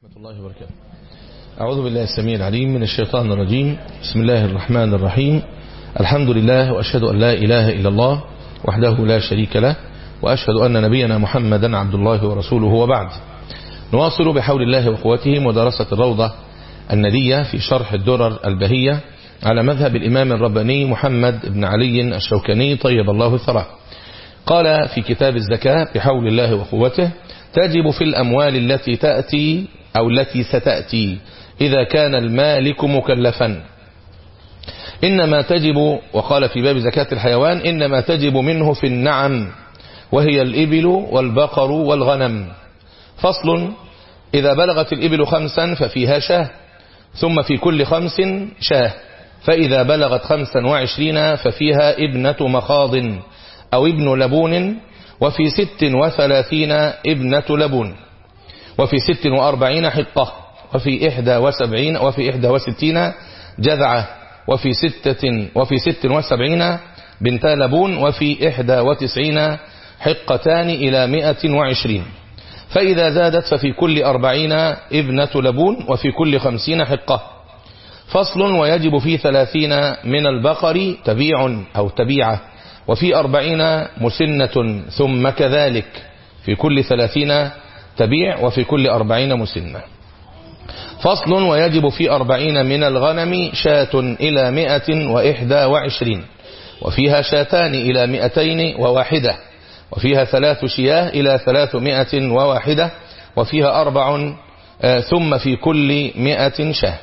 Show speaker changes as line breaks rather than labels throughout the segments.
ورحمة الله وبركاته أعوذ بالله السميع العليم من الشيطان الرجيم بسم الله الرحمن الرحيم الحمد لله وأشهد أن لا إله إلا الله وحده لا شريك له وأشهد أن نبينا محمدا عبد الله ورسوله وبعد نواصل بحول الله وقوته مدرسة الروضة الندية في شرح الدرر البهية على مذهب الإمام الرباني محمد بن علي الشوكاني طيب الله ثراه قال في كتاب الزكاة بحول الله وقوته تجب في الأموال التي تأتي أو التي ستأتي إذا كان المالك مكلفا إنما تجب وقال في باب زكاة الحيوان إنما تجب منه في النعم وهي الإبل والبقر والغنم فصل إذا بلغت الإبل خمسا ففيها شاه ثم في كل خمس شاه فإذا بلغت خمسا وعشرين ففيها ابنة مخاض أو ابن لبون وفي ست وثلاثين ابنة لبون وفي ست وأربعين حقة وفي إحدى وسبعين وفي إحدى وستين جذعة وفي ستة وفي ست وسبعين بنتا لبون وفي إحدى وتسعين حقتان إلى مئة وعشرين فإذا زادت ففي كل أربعين ابنة لبون وفي كل خمسين حقة فصل ويجب في ثلاثين من البقر تبيع أو تبيعة وفي أربعين مسنة ثم كذلك في كل ثلاثين تبيع وفي كل أربعين مسنة فصل ويجب في أربعين من الغنم شاة إلى مئة وإحدى وعشرين وفيها شاتان إلى مئتين وواحدة وفيها ثلاث شياه إلى ثلاثمائة وواحدة وفيها أربع ثم في كل مئة شاه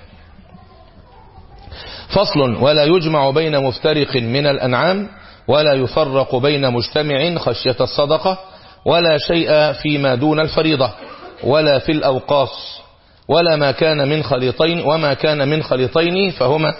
فصل ولا يجمع بين مفترق من الأنعام ولا يفرق بين مجتمع خشية الصدقة ولا شيء فيما دون الفريضة ولا في الأوقاص ولا ما كان من خليطين وما كان من خليطين فهما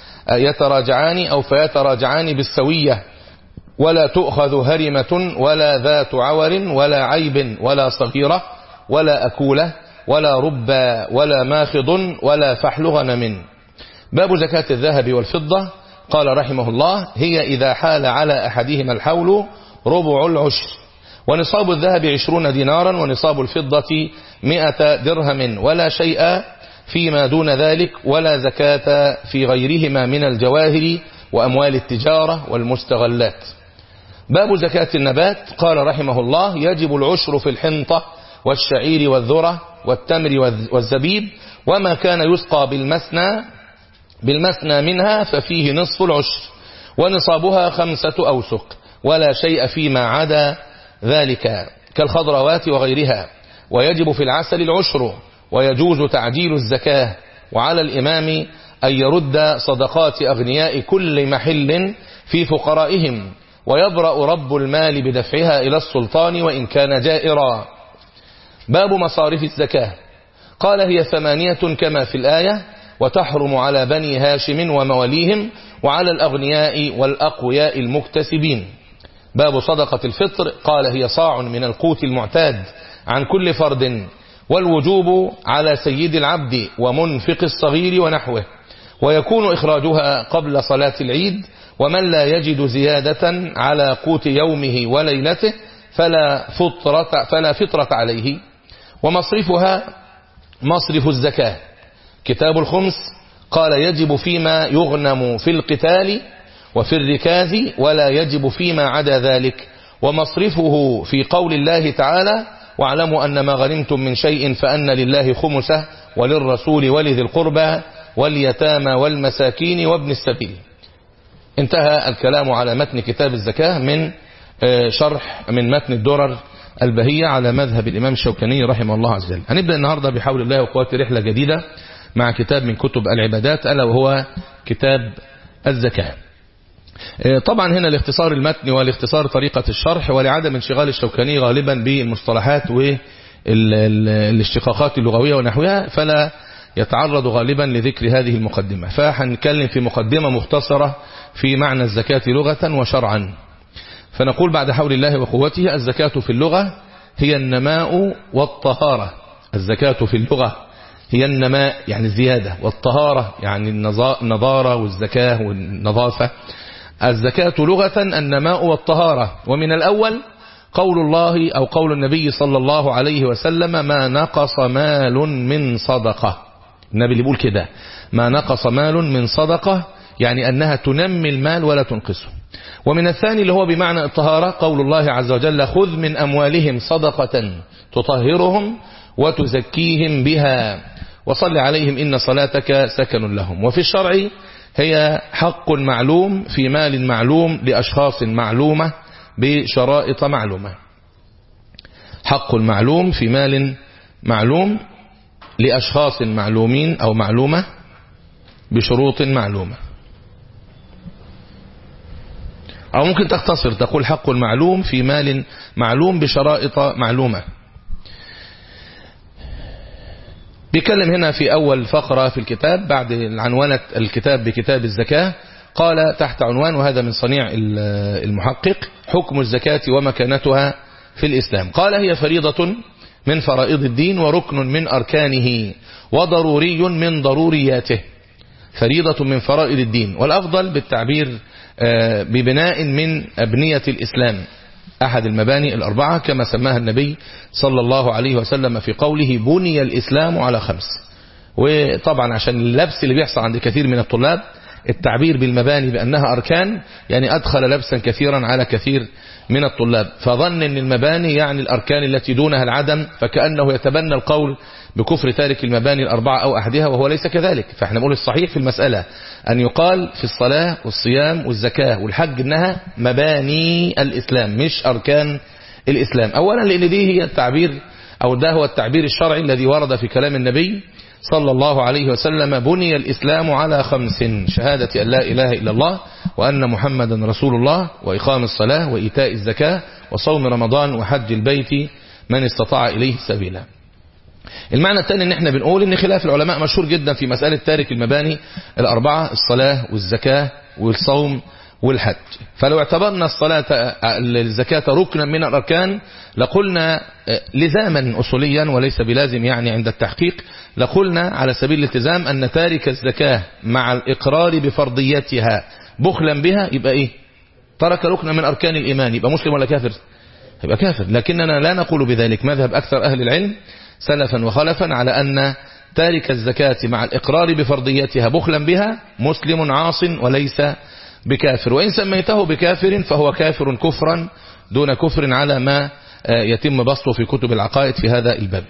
يتراجعان أو فيتراجعان بالسوية ولا تؤخذ هرمة ولا ذات عور ولا عيب ولا صغيرة ولا أكولة ولا ربا ولا ماخض ولا فحل غنم باب زكاة الذهب والفضة قال رحمه الله هي إذا حال على أحدهما الحول ربع العشر ونصاب الذهب عشرون دينارا ونصاب الفضة مئة درهم ولا شيء فيما دون ذلك ولا زكاة في غيرهما من الجواهر وأموال التجارة والمستغلات باب زكاة النبات قال رحمه الله يجب العشر في الحنطة والشعير والذرة والتمر والزبيب وما كان يسقى بالمسنى بالمسنى منها ففيه نصف العشر ونصابها خمسة أوسق ولا شيء فيما عدا ذلك كالخضروات وغيرها ويجب في العسل العشر ويجوز تعجيل الزكاة وعلى الإمام أن يرد صدقات أغنياء كل محل في فقرائهم ويبرأ رب المال بدفعها إلى السلطان وإن كان جائرا باب مصارف الزكاة قال هي ثمانية كما في الآية وتحرم على بني هاشم ومواليهم وعلى الأغنياء والأقوياء المكتسبين باب صدقة الفطر قال هي صاع من القوت المعتاد عن كل فرد والوجوب على سيد العبد ومنفق الصغير ونحوه ويكون إخراجها قبل صلاة العيد ومن لا يجد زيادة على قوت يومه وليلته فلا فطرة, فلا فطرة عليه ومصرفها مصرف الزكاة كتاب الخمس قال يجب فيما يغنم في القتال وفي الركاز ولا يجب فيما عدا ذلك ومصرفه في قول الله تعالى واعلموا أن ما غنمتم من شيء فأن لله خمسه وللرسول ولذي القربى واليتامى والمساكين وابن السبيل انتهى الكلام على متن كتاب الزكاة من شرح من متن الدرر البهية على مذهب الإمام الشوكاني رحمه الله عز وجل هنبدأ النهاردة بحول الله وقوات رحلة جديدة مع كتاب من كتب العبادات ألا وهو كتاب الزكاة طبعا هنا الاختصار المتن والاختصار طريقة الشرح ولعدم انشغال الشوكاني غالبا بالمصطلحات والاشتقاقات اللغوية ونحوها فلا يتعرض غالبا لذكر هذه المقدمة فهنتكلم في مقدمة مختصرة في معنى الزكاة لغة وشرعا فنقول بعد حول الله وقوته الزكاة في اللغة هي النماء والطهارة الزكاة في اللغة هي النماء يعني الزيادة والطهارة يعني النضارة والزكاة والنظافة الزكاة لغة النماء والطهارة ومن الأول قول الله أو قول النبي صلى الله عليه وسلم ما نقص مال من صدقة النبي اللي بيقول كده ما نقص مال من صدقة يعني أنها تنمي المال ولا تنقصه ومن الثاني اللي هو بمعنى الطهارة قول الله عز وجل خذ من أموالهم صدقة تطهرهم وتزكيهم بها وصل عليهم إن صلاتك سكن لهم وفي الشرع هي حق معلوم في مال معلوم لأشخاص معلومة بشرائط معلومة حق معلوم في مال معلوم لأشخاص معلومين أو معلومة بشروط معلومة أو ممكن تختصر تقول حق معلوم في مال معلوم بشرائط معلومة بيكلم هنا في أول فقرة في الكتاب بعد عنوانة الكتاب بكتاب الزكاة قال تحت عنوان وهذا من صنيع المحقق حكم الزكاة ومكانتها في الإسلام قال هي فريضة من فرائض الدين وركن من أركانه وضروري من ضرورياته فريضة من فرائض الدين والأفضل بالتعبير ببناء من أبنية الإسلام أحد المباني الأربعة كما سماها النبي صلى الله عليه وسلم في قوله بني الإسلام على خمس وطبعا عشان اللبس اللي بيحصل عند كثير من الطلاب التعبير بالمباني بأنها أركان يعني أدخل لبسا كثيرا على كثير من الطلاب فظن أن المباني يعني الأركان التي دونها العدم فكأنه يتبنى القول بكفر تارك المباني الأربعة أو أحدها وهو ليس كذلك فاحنا نقول الصحيح في المسألة أن يقال في الصلاة والصيام والزكاة والحج أنها مباني الإسلام مش أركان الإسلام أولا لأن دي هي التعبير أو ده هو التعبير الشرعي الذي ورد في كلام النبي صلى الله عليه وسلم بني الإسلام على خمس شهادة أن لا إله إلا الله وأن محمدا رسول الله وإقام الصلاة وإيتاء الزكاة وصوم رمضان وحج البيت من استطاع إليه سبيلا المعنى الثاني ان احنا بنقول ان خلاف العلماء مشهور جدا في مسألة تارك المباني الأربعة الصلاة والزكاة والصوم والحج فلو اعتبرنا الصلاة الزكاة ركنا من الأركان لقلنا لزاما أصوليا وليس بلازم يعني عند التحقيق لقلنا على سبيل الالتزام أن تارك الزكاة مع الإقرار بفرضيتها بخلا بها يبقى إيه ترك ركنا من أركان الإيمان يبقى مسلم ولا كافر يبقى كافر لكننا لا نقول بذلك مذهب أكثر أهل العلم سلفا وخلفا على أن تارك الزكاة مع الإقرار بفرضيتها بخلا بها مسلم عاص وليس بكافر وإن سميته بكافر فهو كافر كفرا دون كفر على ما يتم بسطه في كتب العقائد في هذا الباب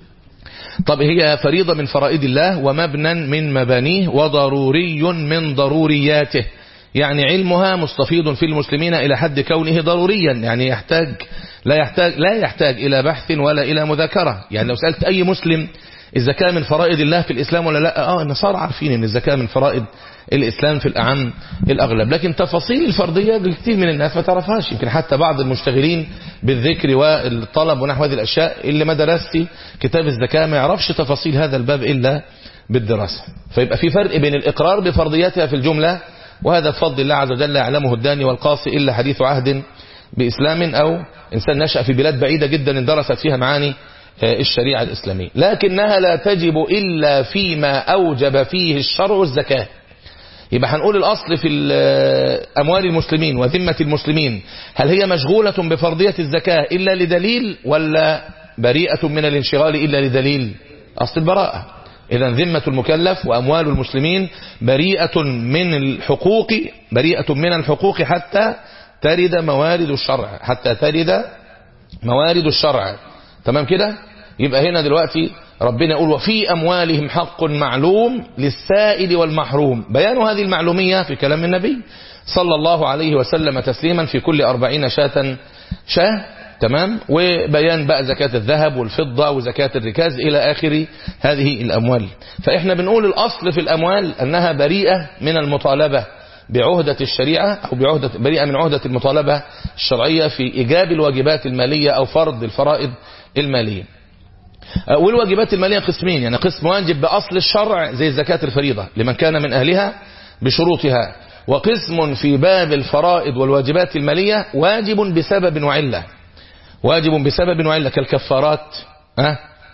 طب هي فريضة من فرائض الله ومبنى من مبانيه وضروري من ضرورياته يعني علمها مستفيض في المسلمين إلى حد كونه ضروريا يعني يحتاج لا يحتاج لا يحتاج إلى بحث ولا إلى مذاكرة يعني لو سألت أي مسلم الزكاة من فرائض الله في الإسلام ولا لا آه النصارى عارفين أن الزكاة من فرائض الإسلام في الأعم الأغلب لكن تفاصيل الفردية كثير من الناس ما تعرفهاش يمكن حتى بعض المشتغلين بالذكر والطلب ونحو هذه الأشياء اللي ما درستي كتاب الزكاة ما يعرفش تفاصيل هذا الباب إلا بالدراسة فيبقى في فرق بين الإقرار بفرضياتها في الجملة وهذا بفضل الله عز وجل يعلمه الداني والقاصي إلا حديث عهد بإسلام أو إنسان نشأ في بلاد بعيدة جدا درست فيها معاني الشريعة الإسلامية لكنها لا تجب إلا فيما أوجب فيه الشرع الزكاة يبقى هنقول الأصل في أموال المسلمين وذمة المسلمين هل هي مشغولة بفرضية الزكاة إلا لدليل ولا بريئة من الانشغال إلا لدليل أصل البراءة إذا ذمة المكلف وأموال المسلمين بريئة من الحقوق بريئة من الحقوق حتى ترد موارد الشرع حتى ترد موارد الشرع تمام كده يبقى هنا دلوقتي ربنا يقول وفي أموالهم حق معلوم للسائل والمحروم بيان هذه المعلومية في كلام النبي صلى الله عليه وسلم تسليما في كل أربعين شاة شاه تمام وبيان بقى زكاة الذهب والفضة وزكاة الركاز إلى آخر هذه الأموال فإحنا بنقول الأصل في الأموال أنها بريئة من المطالبة بعهدة الشريعة أو بعهدة بريئة من عهدة المطالبة الشرعية في إيجاب الواجبات المالية أو فرض الفرائض المالية والواجبات المالية قسمين يعني قسم واجب بأصل الشرع زي زكاة الفريضة لمن كان من أهلها بشروطها وقسم في باب الفرائض والواجبات المالية واجب بسبب وعلة واجب بسبب وعلة كالكفارات ها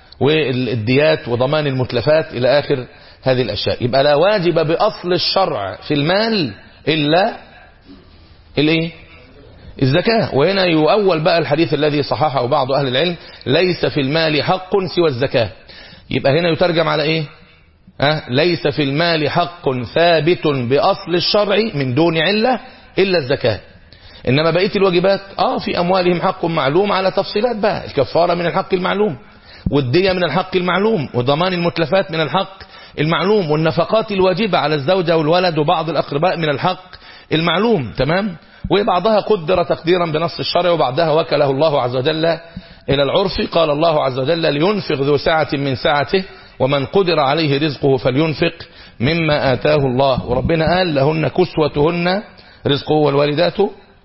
والديات وضمان المتلفات إلى آخر هذه الأشياء يبقى لا واجب بأصل الشرع في المال إلا الايه الزكاة وهنا يؤول بقى الحديث الذي صححه بعض أهل العلم ليس في المال حق سوى الزكاة يبقى هنا يترجم على إيه أه؟ ليس في المال حق ثابت بأصل الشرع من دون علة إلا الزكاة إنما بقية الواجبات آه في أموالهم حق معلوم على تفصيلات بقى الكفارة من الحق المعلوم والدية من الحق المعلوم وضمان المتلفات من الحق المعلوم والنفقات الواجبة على الزوجة والولد وبعض الأقرباء من الحق المعلوم تمام وبعضها قدر تقديرا بنص الشرع وبعدها وكله الله عز وجل إلى العرف قال الله عز وجل لينفق ذو سعة من سعته ومن قدر عليه رزقه فلينفق مما آتاه الله وربنا قال لهن كسوتهن رزقه والوالدات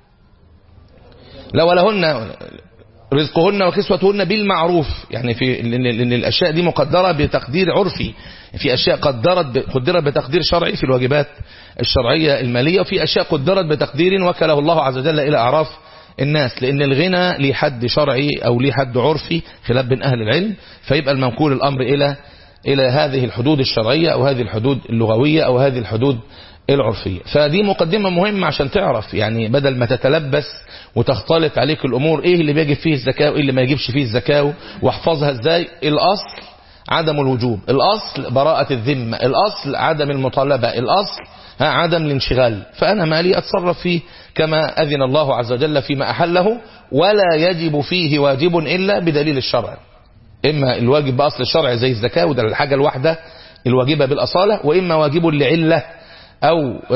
لو لهن رزقهن وكسوتهن بالمعروف يعني في لان الاشياء دي مقدره بتقدير عرفي في اشياء قدرت قدرت بتقدير شرعي في الواجبات الشرعيه الماليه وفي اشياء قدرت بتقدير وكله الله عز وجل الى اعراف الناس لان الغنى ليه حد شرعي او ليه حد عرفي خلاف بين اهل العلم فيبقى المنقول الامر الى الى هذه الحدود الشرعيه او هذه الحدود اللغويه او هذه الحدود العرفية فدي مقدمة مهمة عشان تعرف يعني بدل ما تتلبس وتختلط عليك الأمور إيه اللي بيجب فيه الزكاة وإيه اللي ما يجبش فيه الزكاة واحفظها إزاي الأصل عدم الوجوب الأصل براءة الذمة الأصل عدم المطالبة الأصل ها عدم الانشغال فأنا مالي أتصرف فيه كما أذن الله عز وجل فيما أحله ولا يجب فيه واجب إلا بدليل الشرع إما الواجب بأصل الشرع زي الزكاة وده الحاجة الواحدة الواجبة بالأصالة وإما واجب لعلة أو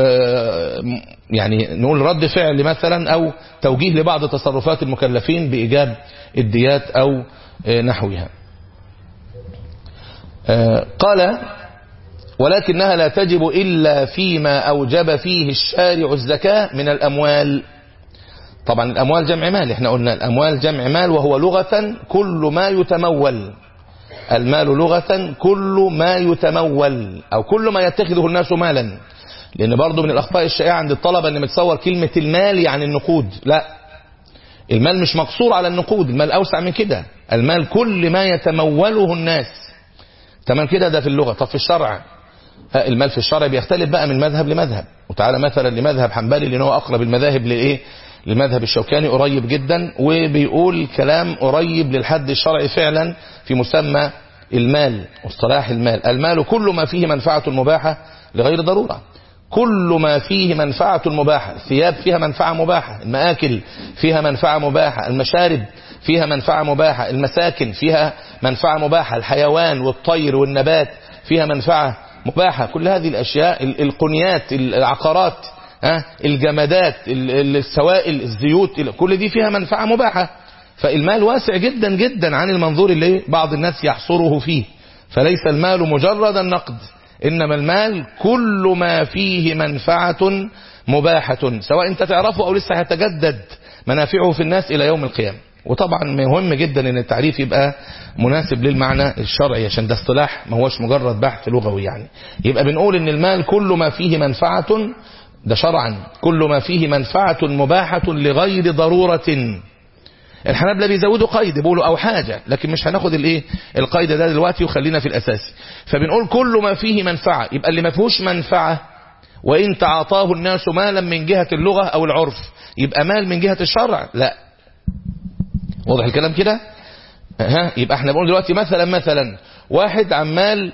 يعني نقول رد فعل مثلا أو توجيه لبعض تصرفات المكلفين بإيجاب الديات أو نحوها قال ولكنها لا تجب إلا فيما أوجب فيه الشارع الزكاة من الأموال طبعا الأموال جمع مال احنا قلنا الأموال جمع مال وهو لغة كل ما يتمول المال لغة كل ما يتمول أو كل ما يتخذه الناس مالا لأن برضو من الأخطاء الشائعة عند الطلبة أن متصور كلمة المال يعني النقود لا المال مش مقصور على النقود المال أوسع من كده المال كل ما يتموله الناس تمام كده ده في اللغة طب في الشرع المال في الشرع بيختلف بقى من مذهب لمذهب وتعالى مثلا لمذهب حنبلي لأنه أقرب المذاهب لإيه للمذهب الشوكاني قريب جدا وبيقول كلام قريب للحد الشرعي فعلا في مسمى المال واصطلاح المال المال كل ما فيه منفعة مباحة لغير ضرورة كل ما فيه منفعة مباحة الثياب فيها منفعة مباحة المآكل فيها منفعة مباحة المشارب فيها منفعة مباحة المساكن فيها منفعة مباحة الحيوان والطير والنبات فيها منفعة مباحة كل هذه الأشياء القنيات العقارات الجمادات السوائل الزيوت كل دي فيها منفعة مباحة فالمال واسع جدا جدا عن المنظور اللي بعض الناس يحصره فيه فليس المال مجرد النقد إنما المال كل ما فيه منفعة مباحة سواء انت تعرفه أو لسه هيتجدد منافعه في الناس إلى يوم القيامة وطبعا مهم جدا ان التعريف يبقى مناسب للمعنى الشرعي عشان ده اصطلاح ما هوش مجرد بحث لغوي يعني يبقى بنقول ان المال كل ما فيه منفعة ده شرعا كل ما فيه منفعة مباحة لغير ضرورة الحنابلة بيزودوا قيد بيقولوا او حاجة لكن مش هناخد الايه القيد ده دلوقتي وخلينا في الاساسي فبنقول كل ما فيه منفعة يبقى اللي ما فيهوش منفعة وان تعاطاه الناس مالا من جهة اللغة او العرف يبقى مال من جهة الشرع لا واضح الكلام كده ها يبقى احنا بنقول دلوقتي مثلا مثلا واحد عمال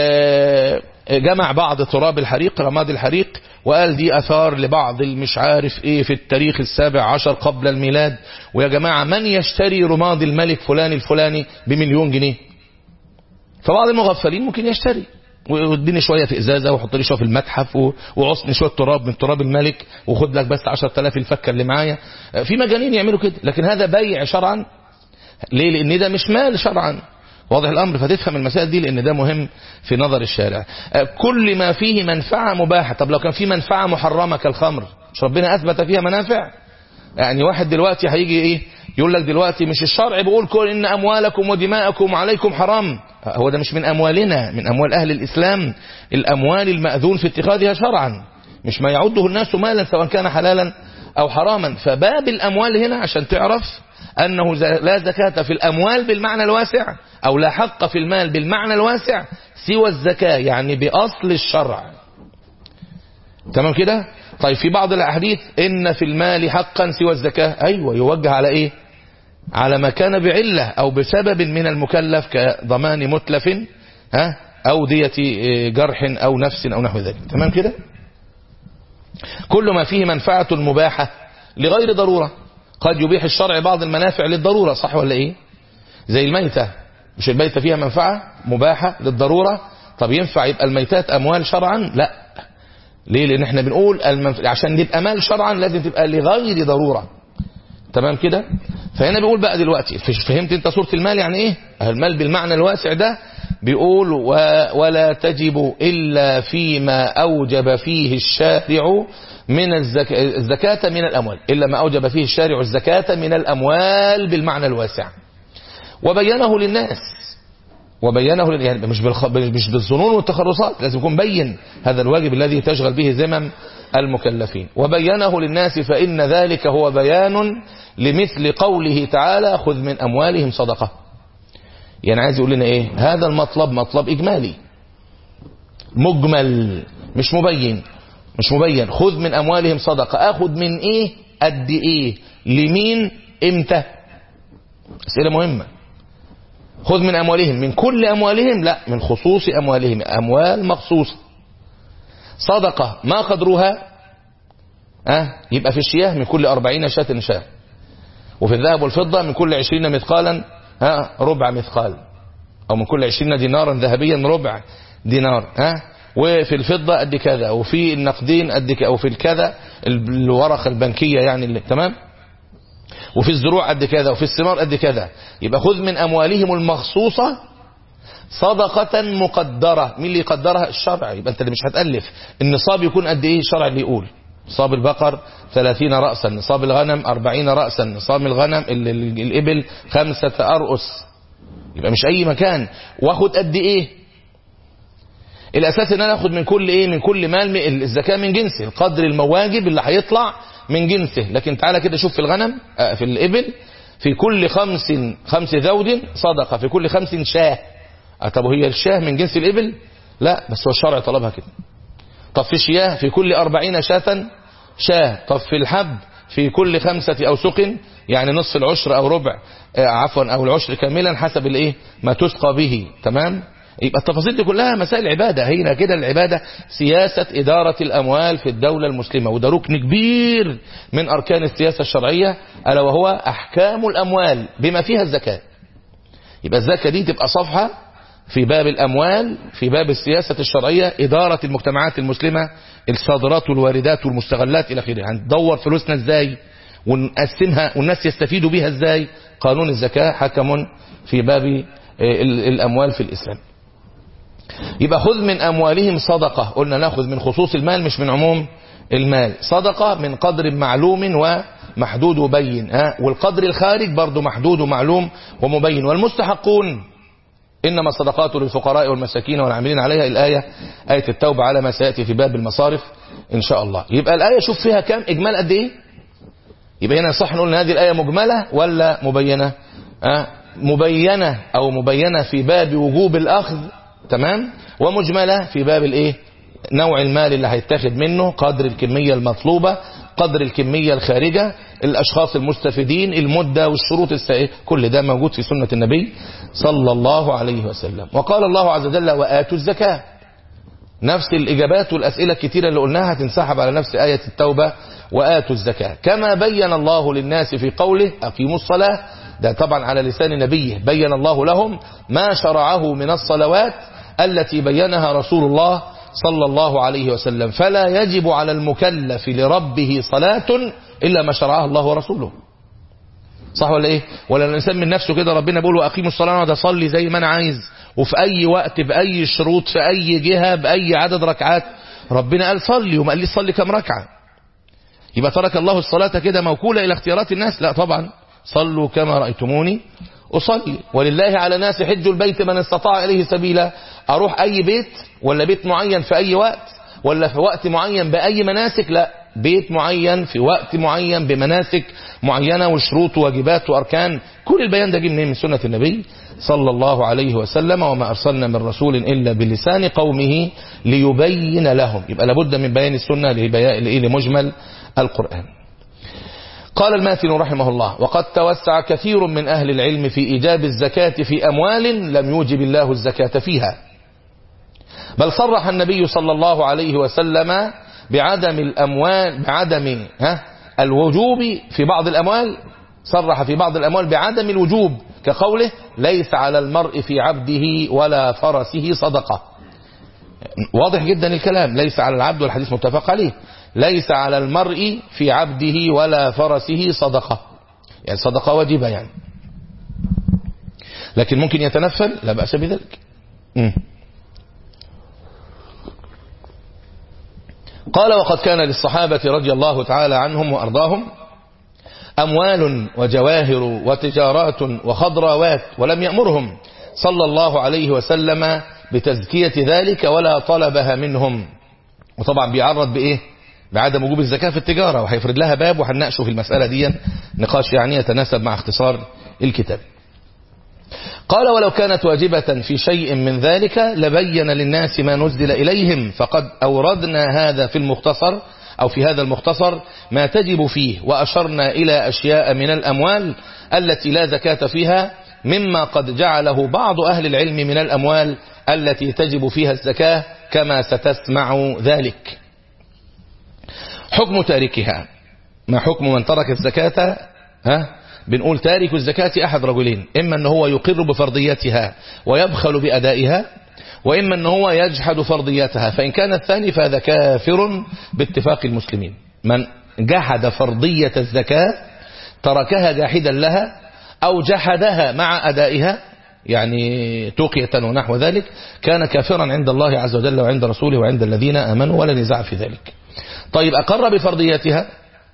جمع بعض تراب الحريق رماد الحريق وقال دي اثار لبعض المش عارف ايه في التاريخ السابع عشر قبل الميلاد ويا جماعة من يشتري رماد الملك فلان الفلاني بمليون جنيه فبعض المغفلين ممكن يشتري واديني شوية في ازازة وحط لي شوية في المتحف وعصني شوية تراب من تراب الملك وخد لك بس 10000 الفكة اللي معايا في مجانين يعملوا كده لكن هذا بيع شرعا ليه لان ده مش مال شرعا واضح الامر فتفهم المسائل دي لان ده مهم في نظر الشارع كل ما فيه منفعة مباحة طب لو كان في منفعة محرمة كالخمر مش ربنا اثبت فيها منافع يعني واحد دلوقتي هيجي ايه يقول لك دلوقتي مش الشرع بيقول كل ان اموالكم ودماءكم عليكم حرام هو ده مش من اموالنا من اموال اهل الاسلام الاموال المأذون في اتخاذها شرعا مش ما يعده الناس مالا سواء كان حلالا او حراما فباب الاموال هنا عشان تعرف انه لا زكاة في الاموال بالمعنى الواسع او لا حق في المال بالمعنى الواسع سوى الزكاة يعني باصل الشرع تمام كده طيب في بعض الأحاديث إن في المال حقا سوى الزكاة أيوة يوجه على إيه على ما كان بعلة أو بسبب من المكلف كضمان متلف ها أو دية جرح أو نفس أو نحو ذلك تمام كده كل ما فيه منفعة مباحة لغير ضرورة قد يبيح الشرع بعض المنافع للضرورة صح ولا إيه زي الميتة مش الميتة فيها منفعة مباحة للضرورة طب ينفع يبقى الميتات أموال شرعا لا ليه لأن احنا بنقول المنف... عشان نبقى مال شرعا لازم تبقى لغير ضرورة تمام كده فهنا بيقول بقى دلوقتي فهمت انت صورة المال يعني ايه المال بالمعنى الواسع ده بيقول و... ولا تجب إلا فيما أوجب فيه الشارع من الزك... الزكاة من الأموال إلا ما أوجب فيه الشارع الزكاة من الأموال بالمعنى الواسع وبينه للناس وبينه يعني مش بالخ... مش بالظنون والتخرصات لازم يكون بين هذا الواجب الذي تشغل به ذمم المكلفين وبينه للناس فإن ذلك هو بيان لمثل قوله تعالى خذ من أموالهم صدقة يعني عايز يقول لنا ايه هذا المطلب مطلب إجمالي مجمل مش مبين مش مبين خذ من أموالهم صدقة أخذ من إيه قد إيه لمين إمتى أسئلة مهمة خذ من أموالهم من كل أموالهم لا من خصوص أموالهم أموال مخصوصة صدقة ما قدرها أه يبقى في الشياه من كل أربعين شاة شاه وفي الذهب والفضة من كل عشرين مثقالا ها ربع مثقال أو من كل عشرين دينارا ذهبيا ربع دينار ها وفي الفضة قد كذا وفي النقدين قد كذا وفي الكذا الورقة البنكية يعني اللي تمام وفي الزروع قد كذا وفي الثمار قد كذا يبقى خذ من أموالهم المخصوصة صدقة مقدرة مين اللي يقدرها الشرع يبقى انت اللي مش هتألف النصاب يكون قد ايه الشرع اللي يقول نصاب البقر 30 رأسا نصاب الغنم 40 رأسا نصاب الغنم ال ال الإبل خمسة أرؤس يبقى مش أي مكان واخد قد ايه الأساس ان انا اخد من كل ايه من كل مال الزكاة من جنسه القدر المواجب اللي هيطلع من جنسه لكن تعالى كده شوف في الغنم في الإبل في كل خمس خمس ذود صدقة في كل خمس شاه طب هي الشاه من جنس الإبل لا بس هو الشرع طلبها كده طب في شياه في كل أربعين شاة شاه طب في الحب في كل خمسة أوسق يعني نصف العشر أو ربع عفوا أو العشر كاملا حسب الإيه ما تسقى به تمام يبقى التفاصيل دي كلها مسائل عبادة هنا كده العبادة سياسة إدارة الأموال في الدولة المسلمة وده ركن كبير من أركان السياسة الشرعية ألا وهو أحكام الأموال بما فيها الزكاة يبقى الزكاة دي تبقى صفحة في باب الأموال في باب السياسة الشرعية إدارة المجتمعات المسلمة الصادرات والواردات والمستغلات إلى آخره هندور فلوسنا إزاي ونقسمها والناس يستفيدوا بيها إزاي قانون الزكاة حكم في باب الأموال في الإسلام يبقى خذ من أموالهم صدقة قلنا ناخذ من خصوص المال مش من عموم المال صدقة من قدر معلوم ومحدود وبين ها والقدر الخارج برضو محدود ومعلوم ومبين والمستحقون إنما الصدقات للفقراء والمساكين والعاملين عليها الآية آية التوبة على ما سيأتي في باب المصارف إن شاء الله يبقى الآية شوف فيها كام إجمال قد إيه يبقى هنا صح نقول ان هذه الآية مجملة ولا مبينة أه مبينة أو مبينة في باب وجوب الأخذ تمام ومجملة في باب الإيه نوع المال اللي هيتاخد منه قدر الكمية المطلوبة قدر الكمية الخارجة الأشخاص المستفيدين المدة والشروط السائلة كل ده موجود في سنة النبي صلى الله عليه وسلم وقال الله عز وجل وآتوا الزكاة نفس الإجابات والأسئلة الكتيرة اللي قلناها تنسحب على نفس آية التوبة وآتوا الزكاة كما بين الله للناس في قوله أقيموا الصلاة ده طبعا على لسان نبيه بين الله لهم ما شرعه من الصلوات التي بينها رسول الله صلى الله عليه وسلم فلا يجب على المكلف لربه صلاة إلا ما شرعها الله ورسوله صح ولا ايه ولا الانسان من نفسه كده ربنا بيقول واقيموا الصلاه واقعد اصلي زي ما انا عايز وفي اي وقت باي شروط في اي جهه باي عدد ركعات ربنا قال صلي وما قال لي صلي كم ركعه يبقى ترك الله الصلاه كده موكوله الى اختيارات الناس لا طبعا صلوا كما رايتموني اصلي ولله على ناس حج البيت من استطاع اليه سبيلا اروح اي بيت ولا بيت معين في اي وقت ولا في وقت معين باي مناسك لا بيت معين في وقت معين بمناسك معينة وشروط وواجبات وأركان كل البيان ده جه منين من سنة النبي صلى الله عليه وسلم وما أرسلنا من رسول إلا بلسان قومه ليبين لهم يبقى لابد من بيان السنة لمجمل القرآن قال الماثل رحمه الله وقد توسع كثير من أهل العلم في إيجاب الزكاة في أموال لم يوجب الله الزكاة فيها بل صرح النبي صلى الله عليه وسلم بعدم الأموال بعدم ها الوجوب في بعض الأموال صرح في بعض الأموال بعدم الوجوب كقوله ليس على المرء في عبده ولا فرسه صدقة واضح جدا الكلام ليس على العبد والحديث متفق عليه ليس على المرء في عبده ولا فرسه صدقة يعني صدقة واجبة يعني لكن ممكن يتنفل لا بأس بذلك م. قال وقد كان للصحابة رضي الله تعالى عنهم وأرضاهم أموال وجواهر وتجارات وخضراوات ولم يأمرهم صلى الله عليه وسلم بتزكية ذلك ولا طلبها منهم وطبعا بيعرض بإيه بعدم وجوب الزكاة في التجارة وهيفرد لها باب وهنناقشه في المسألة دي نقاش يعني يتناسب مع اختصار الكتاب قال ولو كانت واجبة في شيء من ذلك لبين للناس ما نزل إليهم فقد أوردنا هذا في المختصر أو في هذا المختصر ما تجب فيه وأشرنا إلى أشياء من الأموال التي لا زكاة فيها مما قد جعله بعض أهل العلم من الأموال التي تجب فيها الزكاة كما ستسمع ذلك حكم تاركها ما حكم من ترك الزكاة ها بنقول تارك الزكاة أحد رجلين إما أنه هو يقر بفرضيتها ويبخل بأدائها وإما أنه هو يجحد فرضيتها فإن كان الثاني فهذا كافر باتفاق المسلمين من جحد فرضية الزكاة تركها جاحدا لها أو جحدها مع أدائها يعني توقية ونحو ذلك كان كافرا عند الله عز وجل وعند رسوله وعند الذين آمنوا ولا نزاع في ذلك طيب أقر بفرضيتها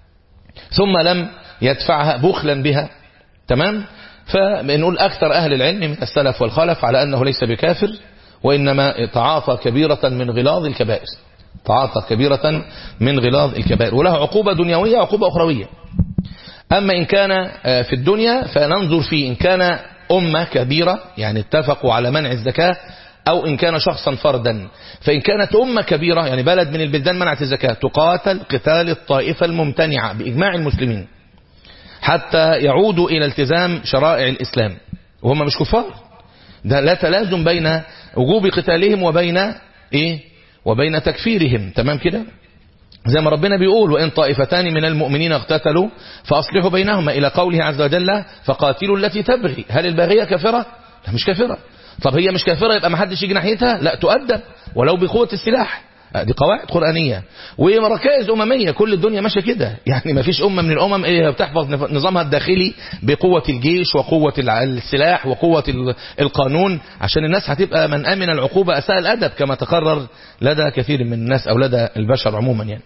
ثم لم يدفعها بخلا بها تمام فنقول أكثر أهل العلم من السلف والخلف على أنه ليس بكافر وإنما تعاطى كبيرة من غلاظ الكبائر تعاطى كبيرة من غلاظ الكبائر وله عقوبة دنيوية وعقوبة أخروية أما إن كان في الدنيا فننظر فيه إن كان أمة كبيرة يعني اتفقوا على منع الزكاة أو إن كان شخصا فردا فإن كانت أمة كبيرة يعني بلد من البلدان منعت الزكاة تقاتل قتال الطائفة الممتنعة بإجماع المسلمين حتى يعودوا إلى التزام شرائع الإسلام وهم مش كفار ده لا تلازم بين وجوب قتالهم وبين إيه وبين تكفيرهم تمام كده زي ما ربنا بيقول وإن طائفتان من المؤمنين اقتتلوا فأصلحوا بينهما إلى قوله عز وجل فقاتلوا التي تبغي هل الباغية كافرة لا مش كافرة طب هي مش كافرة يبقى ما حدش يجي ناحيتها لا تؤدب ولو بقوة السلاح دي قواعد قرآنية وركائز أممية كل الدنيا ماشية كده يعني ما فيش أمة من الأمم إيه بتحفظ نظامها الداخلي بقوة الجيش وقوة السلاح وقوة القانون عشان الناس هتبقى من أمن العقوبة أساء الأدب كما تقرر لدى كثير من الناس أو لدى البشر عموما يعني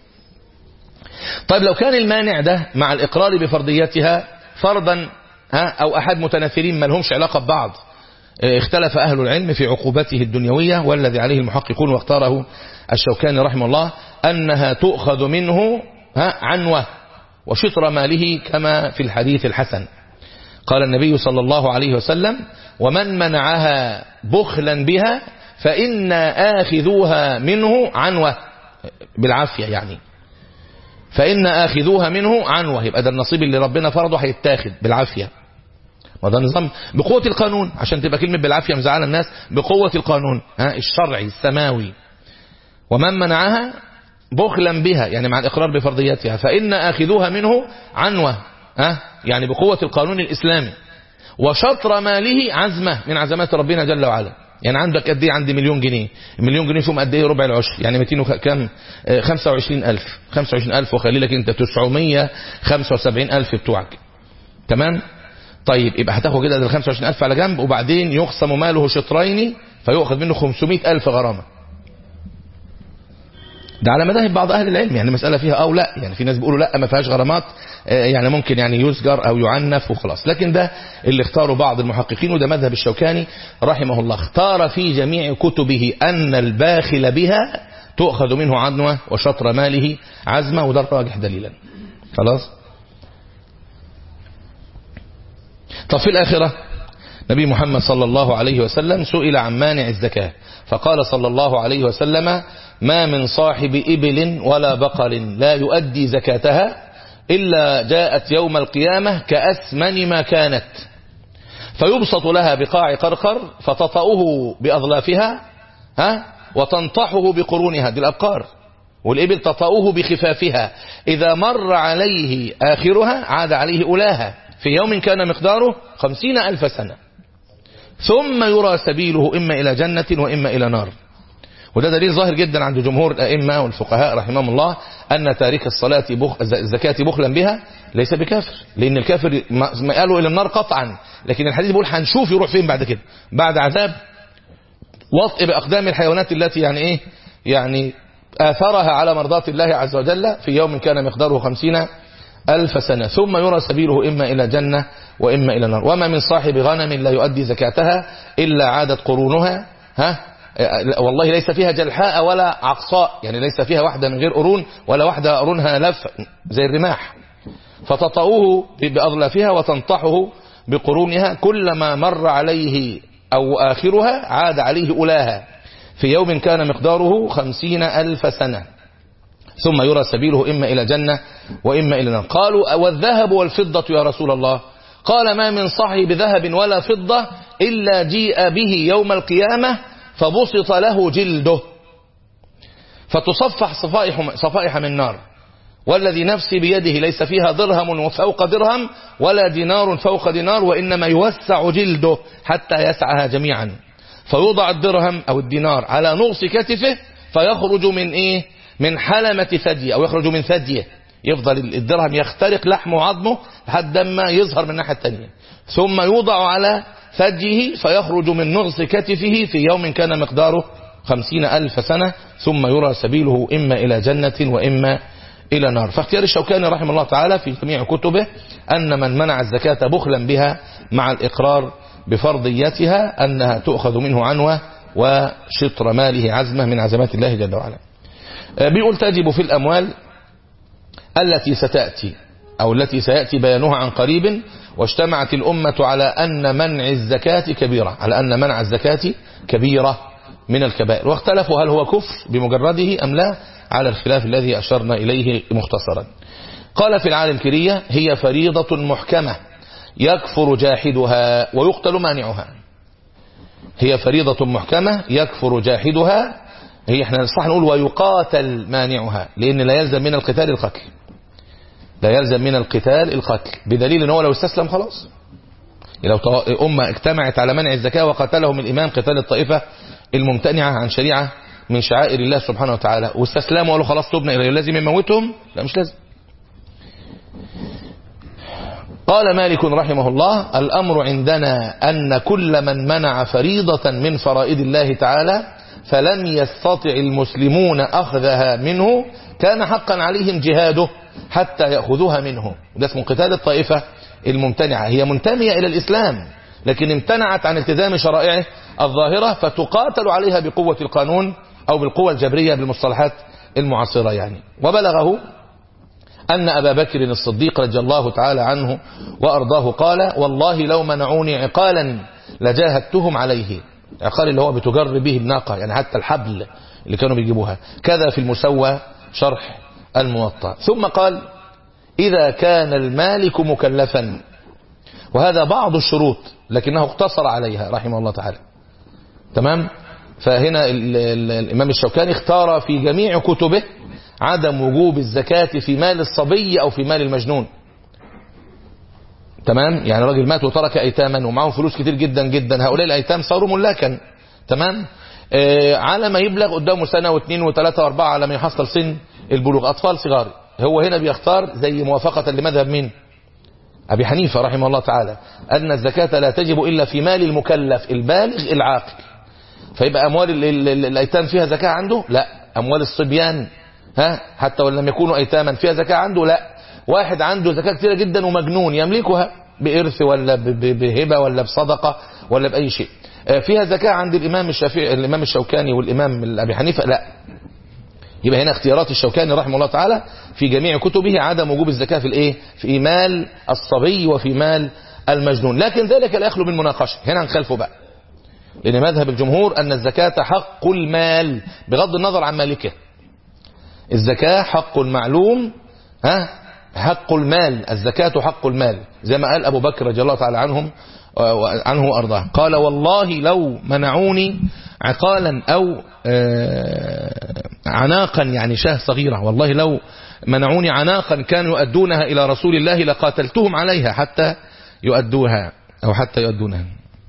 طيب لو كان المانع ده مع الإقرار بفرضيتها فرضا ها أو أحد متنافرين ما لهمش علاقة ببعض اختلف أهل العلم في عقوبته الدنيوية والذي عليه المحققون واختاره الشوكاني رحمه الله أنها تؤخذ منه عنوة وشطر ماله كما في الحديث الحسن قال النبي صلى الله عليه وسلم ومن منعها بخلا بها فإن آخذوها منه عنوة بالعافية يعني فإن آخذوها منه عنوة يبقى ده النصيب اللي ربنا فرضه هيتاخد بالعافية وده نظام بقوة القانون عشان تبقى كلمة بالعافية مزعلة الناس بقوة القانون ها الشرعي السماوي ومن منعها بخلا بها يعني مع الإقرار بفرضيتها فإن آخذوها منه عنوة ها يعني بقوة القانون الإسلامي وشطر ماله عزمة من عزمات ربنا جل وعلا يعني عندك قد ايه عندي مليون جنيه المليون جنيه فيهم قد ايه ربع العشر يعني 200 وخ... كام 25000 25000 وخلي لك انت 975000 بتوعك تمام طيب يبقى هتاخد كده ال 25000 على جنب وبعدين يقسم ماله شطرين فيؤخذ منه 500000 غرامه ده على مذاهب بعض اهل العلم يعني مساله فيها او لا يعني في ناس بيقولوا لا ما فيهاش غرامات يعني ممكن يعني يسجر او يعنف وخلاص لكن ده اللي اختاره بعض المحققين وده مذهب الشوكاني رحمه الله اختار في جميع كتبه ان الباخل بها تؤخذ منه عنوه وشطر ماله عزمه وده الراجح دليلا خلاص طب في الآخرة نبي محمد صلى الله عليه وسلم سئل عن مانع الزكاة فقال صلى الله عليه وسلم ما من صاحب إبل ولا بقر لا يؤدي زكاتها إلا جاءت يوم القيامة كأثمن ما كانت فيبسط لها بقاع قرقر فتطأه بأظلافها ها وتنطحه بقرونها دي الأبقار والإبل تطأه بخفافها إذا مر عليه آخرها عاد عليه أولاها في يوم كان مقداره خمسين ألف سنة ثم يرى سبيله إما إلى جنة وإما إلى نار وده دليل ظاهر جدا عند جمهور الأئمة والفقهاء رحمهم الله أن تاريخ الصلاة بخ... الزكاة بخلا بها ليس بكافر لأن الكافر ما قالوا إلى النار قطعا لكن الحديث بيقول هنشوف يروح فين بعد كده بعد عذاب وطئ بأقدام الحيوانات التي يعني إيه يعني آثرها على مرضات الله عز وجل في يوم كان مقداره خمسين ألف سنة ثم يرى سبيله إما إلى جنة وإما إلى نار وما من صاحب غنم لا يؤدي زكاتها إلا عادت قرونها ها والله ليس فيها جلحاء ولا عقصاء يعني ليس فيها واحدة من غير قرون ولا واحدة قرونها لف زي الرماح فتطأوه بأظلافها وتنطحه بقرونها كلما مر عليه أو آخرها عاد عليه أولاها في يوم كان مقداره خمسين ألف سنة ثم يرى سبيله إما إلى جنة وإما إلى نار قالوا والذهب والفضة يا رسول الله قال ما من صاحب ذهب ولا فضة إلا جيء به يوم القيامة فبسط له جلده فتصفح صفائح, صفائح من نار والذي نفسي بيده ليس فيها درهم فوق درهم ولا دينار فوق دينار وإنما يوسع جلده حتى يسعها جميعا فيوضع الدرهم أو الدينار على نغص كتفه فيخرج من إيه من حلمة ثديه أو يخرج من ثديه يفضل الدرهم يخترق لحمه وعظمه لحد ما يظهر من الناحية الثانية ثم يوضع على ثديه فيخرج من نغص كتفه في يوم كان مقداره خمسين ألف سنة ثم يرى سبيله إما إلى جنة وإما إلى نار فاختيار الشوكاني رحمه الله تعالى في جميع كتبه أن من منع الزكاة بخلا بها مع الإقرار بفرضيتها أنها تؤخذ منه عنوة وشطر ماله عزمة من عزمات الله جل وعلا بيقول تجب في الأموال التي ستأتي أو التي سيأتي بيانها عن قريب واجتمعت الأمة على أن منع الزكاة كبيرة على أن منع الزكاة كبيرة من الكبائر واختلفوا هل هو كفر بمجرده أم لا على الخلاف الذي أشرنا إليه مختصرا قال في العالم كرية هي فريضة محكمة يكفر جاحدها ويقتل مانعها هي فريضة محكمة يكفر جاحدها هي احنا صح نقول ويقاتل مانعها لأن لا يلزم من القتال القتل لا يلزم من القتال القتل بدليل ان هو لو استسلم خلاص لو أمة اجتمعت على منع الزكاة وقتلهم الإمام قتال الطائفة الممتنعة عن شريعة من شعائر الله سبحانه وتعالى واستسلموا وقالوا خلاص تبنا إليه لازم يموتهم لا مش لازم قال مالك رحمه الله الأمر عندنا أن كل من منع فريضة من فرائض الله تعالى فلم يستطع المسلمون أخذها منه كان حقا عليهم جهاده حتى يأخذوها منه ده اسمه قتال الطائفة الممتنعة هي منتمية إلى الإسلام لكن امتنعت عن التزام شرائعه الظاهرة فتقاتل عليها بقوة القانون أو بالقوة الجبرية بالمصطلحات المعاصرة يعني وبلغه أن أبا بكر الصديق رضي الله تعالى عنه وأرضاه قال والله لو منعوني عقالا لجاهدتهم عليه عقال اللي هو بتجر به الناقة يعني حتى الحبل اللي كانوا بيجيبوها كذا في المسوى شرح الموطأ ثم قال إذا كان المالك مكلفا وهذا بعض الشروط لكنه اقتصر عليها رحمه الله تعالى تمام فهنا ال ال الإمام الشوكاني اختار في جميع كتبه عدم وجوب الزكاة في مال الصبي أو في مال المجنون تمام يعني راجل مات وترك أيتاما ومعهم فلوس كتير جدا جدا هؤلاء الأيتام صاروا ملاكا تمام آه على ما يبلغ قدامه سنة واثنين وثلاثة واربعة على ما يحصل سن البلوغ أطفال صغار هو هنا بيختار زي موافقة لمذهب مين أبي حنيفة رحمه الله تعالى أن الزكاة لا تجب إلا في مال المكلف البالغ العاقل فيبقى أموال ال ال ال الأيتام فيها زكاة عنده لا أموال الصبيان ها حتى وان لم يكونوا أيتاما فيها زكاة عنده لا واحد عنده زكاة كثيرة جدا ومجنون يملكها بإرث ولا بهبة ولا بصدقة ولا بأي شيء فيها زكاة عند الإمام الشافعي الإمام الشوكاني والإمام أبي حنيفة لا يبقى هنا اختيارات الشوكاني رحمه الله تعالى في جميع كتبه عدم وجوب الزكاة في الايه في مال الصبي وفي مال المجنون لكن ذلك لا يخلو من مناقشة هنا نخالفه بقى لأن مذهب الجمهور أن الزكاة حق المال بغض النظر عن مالكه الزكاة حق معلوم ها حق المال الزكاة حق المال زي ما قال أبو بكر رضي الله تعالى عنهم عنه وأرضاه قال والله لو منعوني عقالا أو عناقا يعني شاه صغيرة والله لو منعوني عناقا كانوا يؤدونها إلى رسول الله لقاتلتهم عليها حتى يؤدوها أو حتى يؤدونها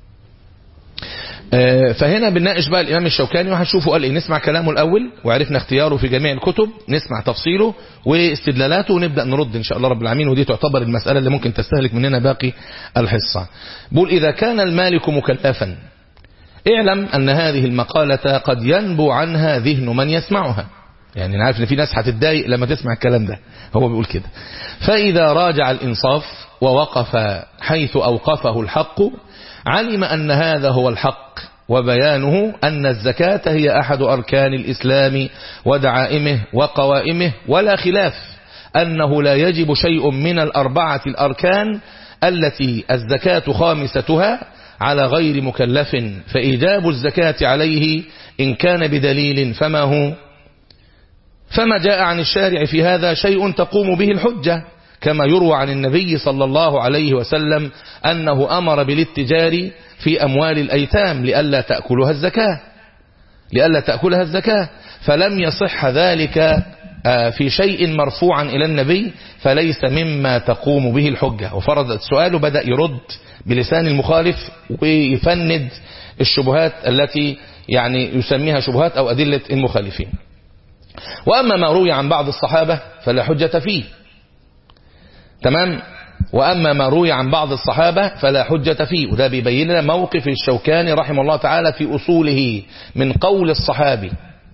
فهنا بنناقش بقى الإمام الشوكاني وهنشوفه قال إيه نسمع كلامه الأول وعرفنا اختياره في جميع الكتب نسمع تفصيله واستدلالاته ونبدأ نرد إن شاء الله رب العالمين ودي تعتبر المسألة اللي ممكن تستهلك مننا باقي الحصة بقول إذا كان المالك مكلفا اعلم أن هذه المقالة قد ينبو عنها ذهن من يسمعها يعني أنا عارف ان في ناس هتتضايق لما تسمع الكلام ده هو بيقول كده فإذا راجع الإنصاف ووقف حيث أوقفه الحق علم أن هذا هو الحق وبيانه أن الزكاة هي أحد أركان الإسلام ودعائمه وقوائمه ولا خلاف أنه لا يجب شيء من الأربعة الأركان التي الزكاة خامستها على غير مكلف فإيجاب الزكاة عليه إن كان بدليل فما هو فما جاء عن الشارع في هذا شيء تقوم به الحجة كما يروى عن النبي صلى الله عليه وسلم أنه أمر بالاتجار في أموال الأيتام لئلا تأكلها الزكاة لئلا تأكلها الزكاة فلم يصح ذلك في شيء مرفوعا إلى النبي فليس مما تقوم به الحجة وفرض السؤال بدأ يرد بلسان المخالف ويفند الشبهات التي يعني يسميها شبهات أو أدلة المخالفين وأما ما روي عن بعض الصحابة فلا حجة فيه تمام وأما ما روي عن بعض الصحابة فلا حجة فيه وده بيبين لنا موقف الشوكاني رحمه الله تعالى في أصوله من قول الصحابي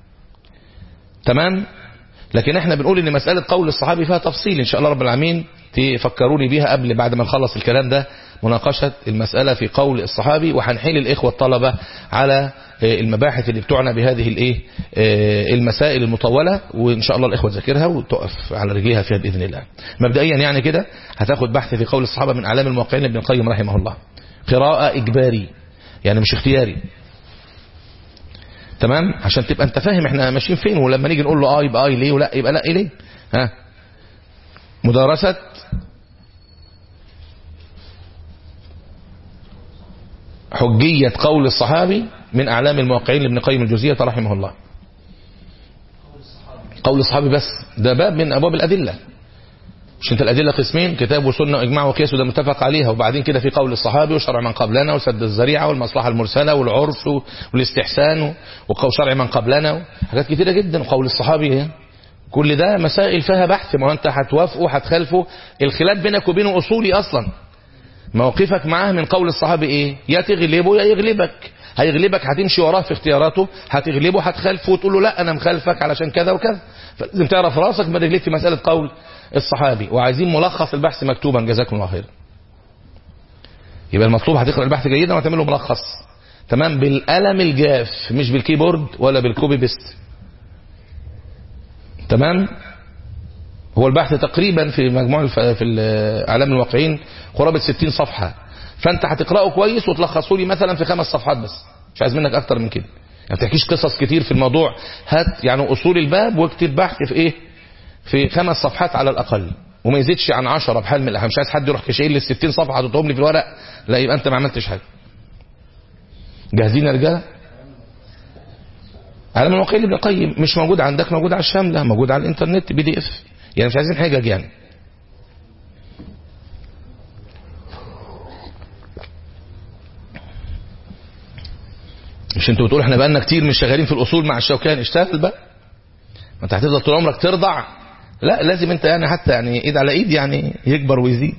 تمام لكن احنا بنقول ان مسألة قول الصحابي فيها تفصيل ان شاء الله رب العالمين تفكروني بيها قبل بعد ما نخلص الكلام ده مناقشة المسألة في قول الصحابي وهنحيل الإخوة الطلبة على المباحث اللي بتعنى بهذه الايه المسائل المطولة وإن شاء الله الإخوة تذاكرها وتقف على رجليها فيها بإذن الله مبدئيا يعني كده هتاخد بحث في قول الصحابة من أعلام الموقعين ابن القيم رحمه الله قراءة إجباري يعني مش اختياري تمام عشان تبقى انت فاهم احنا ماشيين فين ولما نيجي نقول له اه يبقى اه ليه ولا يبقى لا ليه ها مدارسة حجية قول الصحابي من أعلام الموقعين لابن قيم الجوزية رحمه الله قول الصحابي بس ده باب من أبواب الأدلة مش انت الأدلة قسمين كتاب وسنة وإجماع وقياس وده متفق عليها وبعدين كده في قول الصحابي وشرع من قبلنا وسد الذريعة والمصلحة المرسلة والعرف والاستحسان وقول شرع من قبلنا حاجات كتيرة جدا وقول الصحابي كل ده مسائل فيها بحث ما انت هتوافقه هتخالفه الخلاف بينك وبينه أصولي أصلا موقفك معاه من قول الصحابي ايه يا تغلبه يا يغلبك هيغلبك هتمشي وراه في اختياراته هتغلبه هتخالفه وتقول له لا انا مخالفك علشان كذا وكذا فلازم تعرف راسك ما رجليك في مسألة قول الصحابي وعايزين ملخص البحث مكتوبا جزاكم الله خير يبقى المطلوب هتقرأ البحث جيدا وتعمل له ملخص تمام بالقلم الجاف مش بالكيبورد ولا بالكوبي بيست تمام هو البحث تقريبا في مجموع في اعلام الواقعين قرابه 60 صفحه فانت هتقراه كويس وتلخصه لي مثلا في خمس صفحات بس مش عايز منك اكتر من كده ما تحكيش قصص كتير في الموضوع هات يعني اصول الباب واكتب بحث في ايه في خمس صفحات على الاقل وما يزيدش عن 10 بحال من الاهم مش عايز حد يروح كشايل لي 60 صفحه حاططهم لي في الورق لا يبقى انت ما عملتش حاجه جاهزين يا رجاله علم الواقعين ابن القيم مش موجود عندك موجود على الشامله موجود على الانترنت بي دي اف يعني مش عايزين حجج يعني مش انتوا بتقولوا احنا بقالنا كتير مش شغالين في الاصول مع الشوكاني اشتغل بقى ما انت هتفضل طول عمرك ترضع لا لازم انت يعني حتى يعني ايد على ايد يعني يكبر ويزيد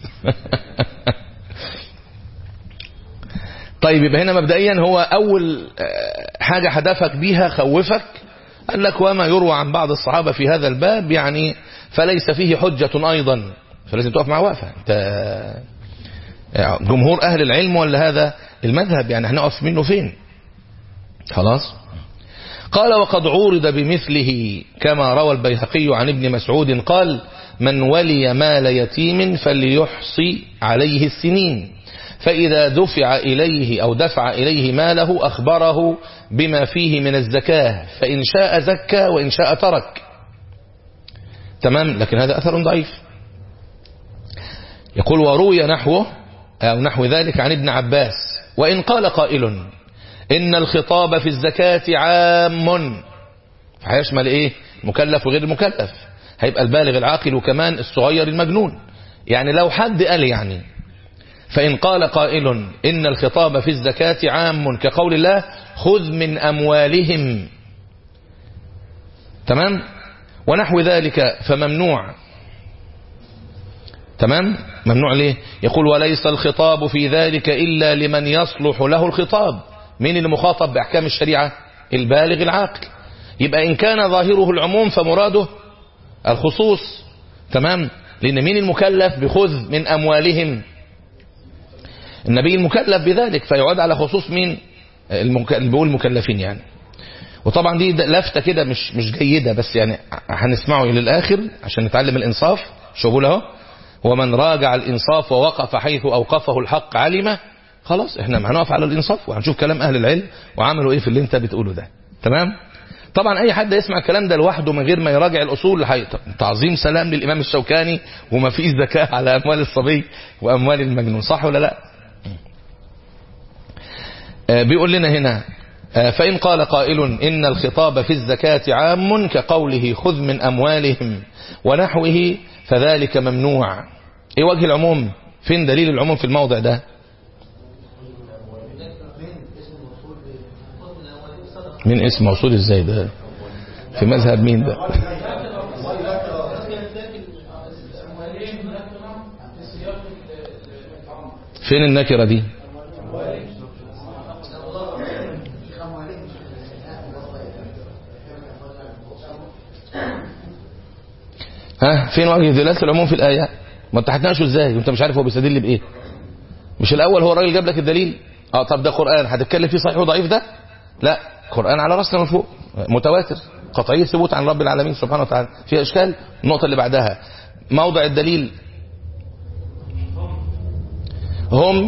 طيب يبقى هنا مبدئيا هو اول حاجة هدفك بيها خوفك قال لك وما يروى عن بعض الصحابة في هذا الباب يعني فليس فيه حجة أيضا فلازم تقف مع وقفة انت جمهور أهل العلم ولا هذا المذهب يعني هنقف منه فين خلاص قال وقد عورض بمثله كما روى البيهقي عن ابن مسعود قال من ولي مال يتيم فليحصي عليه السنين فإذا دفع إليه أو دفع إليه ماله أخبره بما فيه من الزكاة فإن شاء زكى وإن شاء ترك تمام لكن هذا أثر ضعيف يقول وروي نحوه أو نحو ذلك عن ابن عباس وإن قال قائل إن الخطاب في الزكاة عام هيشمل إيه مكلف وغير مكلف هيبقى البالغ العاقل وكمان الصغير المجنون يعني لو حد قال يعني فإن قال قائل إن الخطاب في الزكاة عام كقول الله خذ من أموالهم تمام ونحو ذلك فممنوع تمام ممنوع ليه يقول وليس الخطاب في ذلك إلا لمن يصلح له الخطاب مين اللي مخاطب بأحكام الشريعة البالغ العاقل يبقى إن كان ظاهره العموم فمراده الخصوص تمام لأن مين المكلف بخذ من أموالهم النبي المكلف بذلك فيعود على خصوص مين المك... اللي بيقول المكلفين يعني وطبعا دي لفتة كده مش مش جيدة بس يعني هنسمعه إلى الآخر عشان نتعلم الإنصاف شو بقول اهو ومن راجع الإنصاف ووقف حيث أوقفه الحق علمه خلاص احنا هنقف على الإنصاف وهنشوف كلام أهل العلم وعملوا إيه في اللي أنت بتقوله ده تمام طبعا أي حد يسمع الكلام ده لوحده من غير ما يراجع الأصول حي... تعظيم سلام للإمام الشوكاني وما فيش زكاة على أموال الصبي وأموال المجنون صح ولا لا آه بيقول لنا هنا آه فإن قال قائل إن الخطاب في الزكاة عام كقوله خذ من أموالهم ونحوه فذلك ممنوع ايه وجه العموم فين دليل العموم في الموضع ده من اسم موصول ازاي ده في مذهب مين ده فين النكرة دي ها فين وجه دلالة العموم في الآية ما انت هتناقشه ازاي وانت مش عارف هو بيستدل بايه مش الاول هو الراجل جاب لك الدليل اه طب ده قرآن هتتكلم فيه صحيح وضعيف ده لا قرآن على راسنا من فوق متواتر قطعي ثبوت عن رب العالمين سبحانه وتعالى فيها اشكال النقطة اللي بعدها موضع الدليل هم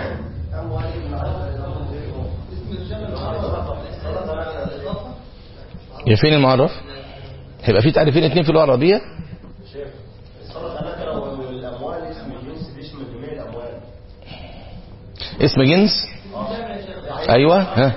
يا فين المعرف هيبقى في تعريفين اتنين في اللغه العربيه اسم جنس ايوه ها